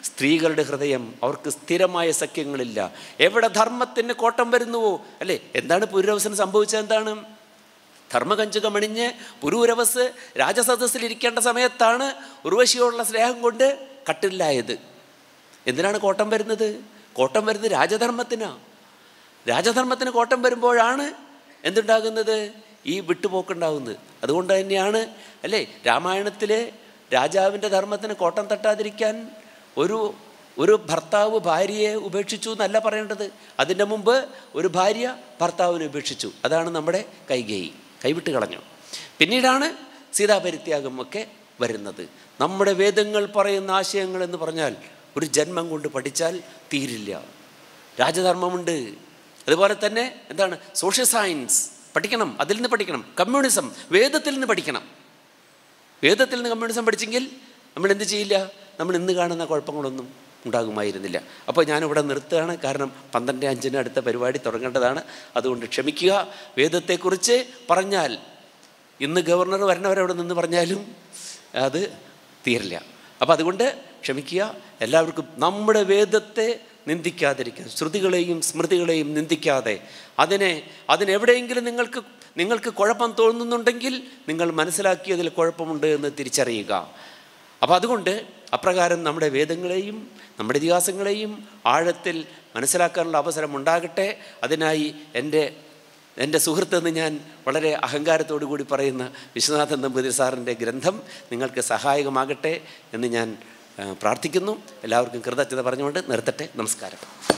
സ്ത്രീകളുടെ ഹൃദയം അവർക്ക് സ്ഥിരമായ സഖ്യങ്ങളില്ല എവിടെ ധർമ്മത്തിന് കോട്ടം വരുന്നുവോ അല്ലേ എന്താണ് പുരുരവസന് സംഭവിച്ചത് എന്താണ് ധർമ്മകഞ്ചുകമണിഞ്ഞ് പുരൂരവസ് രാജസദസ്സിൽ ഇരിക്കേണ്ട സമയത്താണ് ഉർവശിയോടുള്ള സ്നേഹം കൊണ്ട് കട്ടില്ലായത് എന്തിനാണ് കോട്ടം വരുന്നത് കോട്ടം വരുന്നത് രാജധർമ്മത്തിനാണ് രാജധർമ്മത്തിന് കോട്ടം വരുമ്പോഴാണ് എന്തുണ്ടാകുന്നത് ഈ വിട്ടുപോക്കുണ്ടാകുന്നത് അതുകൊണ്ട് തന്നെയാണ് അല്ലേ രാമായണത്തിലെ രാജാവിൻ്റെ ധർമ്മത്തിന് കോട്ടം തട്ടാതിരിക്കാൻ ഒരു ഒരു ഭർത്താവ് ഭാര്യയെ ഉപേക്ഷിച്ചു എന്നല്ല പറയേണ്ടത് അതിൻ്റെ മുമ്പ് ഒരു ഭാര്യ ഭർത്താവിനെ ഉപേക്ഷിച്ചു അതാണ് നമ്മുടെ കൈകേയി കൈവിട്ട് കളഞ്ഞു പിന്നീടാണ് സീതാപരിത്യാഗം ഒക്കെ വരുന്നത് നമ്മുടെ വേദങ്ങൾ പറയുന്ന ആശയങ്ങൾ എന്ന് പറഞ്ഞാൽ ഒരു ജന്മം കൊണ്ട് പഠിച്ചാൽ തീരില്ല രാജധർമ്മമുണ്ട് അതുപോലെ തന്നെ എന്താണ് സോഷ്യൽ സയൻസ് പഠിക്കണം അതിൽ നിന്ന് പഠിക്കണം കമ്മ്യൂണിസം വേദത്തിൽ നിന്ന് പഠിക്കണം വേദത്തിൽ നിന്ന് കമ്മ്യൂണിസം പഠിച്ചെങ്കിൽ നമ്മൾ എന്ത് ചെയ്യില്ല നമ്മൾ ഇന്ന് കാണുന്ന കുഴപ്പങ്ങളൊന്നും ഉണ്ടാകുമായിരുന്നില്ല അപ്പോൾ ഞാനിവിടെ നിർത്തുകയാണ് കാരണം പന്ത്രണ്ട് അഞ്ചിന് അടുത്ത പരിപാടി തുടങ്ങേണ്ടതാണ് അതുകൊണ്ട് ക്ഷമിക്കുക വേദത്തെക്കുറിച്ച് പറഞ്ഞാൽ ഇന്ന് ഗവർണർ വരണവരവിടെ നിന്ന് പറഞ്ഞാലും അത് തീരില്ല അപ്പോൾ അതുകൊണ്ട് ക്ഷമിക്കുക എല്ലാവർക്കും നമ്മുടെ വേദത്തെ നിന്ദിക്കാതിരിക്കുക ശ്രുതികളെയും സ്മൃതികളെയും നിന്ദിക്കാതെ അതിനെ അതിനെവിടെയെങ്കിലും നിങ്ങൾക്ക് നിങ്ങൾക്ക് കുഴപ്പം തോന്നുന്നുണ്ടെങ്കിൽ നിങ്ങൾ മനസ്സിലാക്കിയതിൽ കുഴപ്പമുണ്ട് എന്ന് തിരിച്ചറിയുക അപ്പോൾ അതുകൊണ്ട് അപ്രകാരം നമ്മുടെ വേദങ്ങളെയും നമ്മുടെ ഇതിഹാസങ്ങളെയും ആഴത്തിൽ മനസ്സിലാക്കാനുള്ള അവസരം ഉണ്ടാകട്ടെ അതിനായി എൻ്റെ എൻ്റെ സുഹൃത്തെന്ന് ഞാൻ വളരെ അഹങ്കാരത്തോടു കൂടി പറയുന്ന വിശ്വനാഥൻ നമ്പൂതിരി സാറിൻ്റെ ഗ്രന്ഥം നിങ്ങൾക്ക് സഹായകമാകട്ടെ എന്ന് ഞാൻ ആ, പ്രാർത്ഥിക്കുന്നു എല്ലാവർക്കും കൃതജ്ഞത പറഞ്ഞുകൊണ്ട് നിർത്തട്ടെ നമസ്കാരം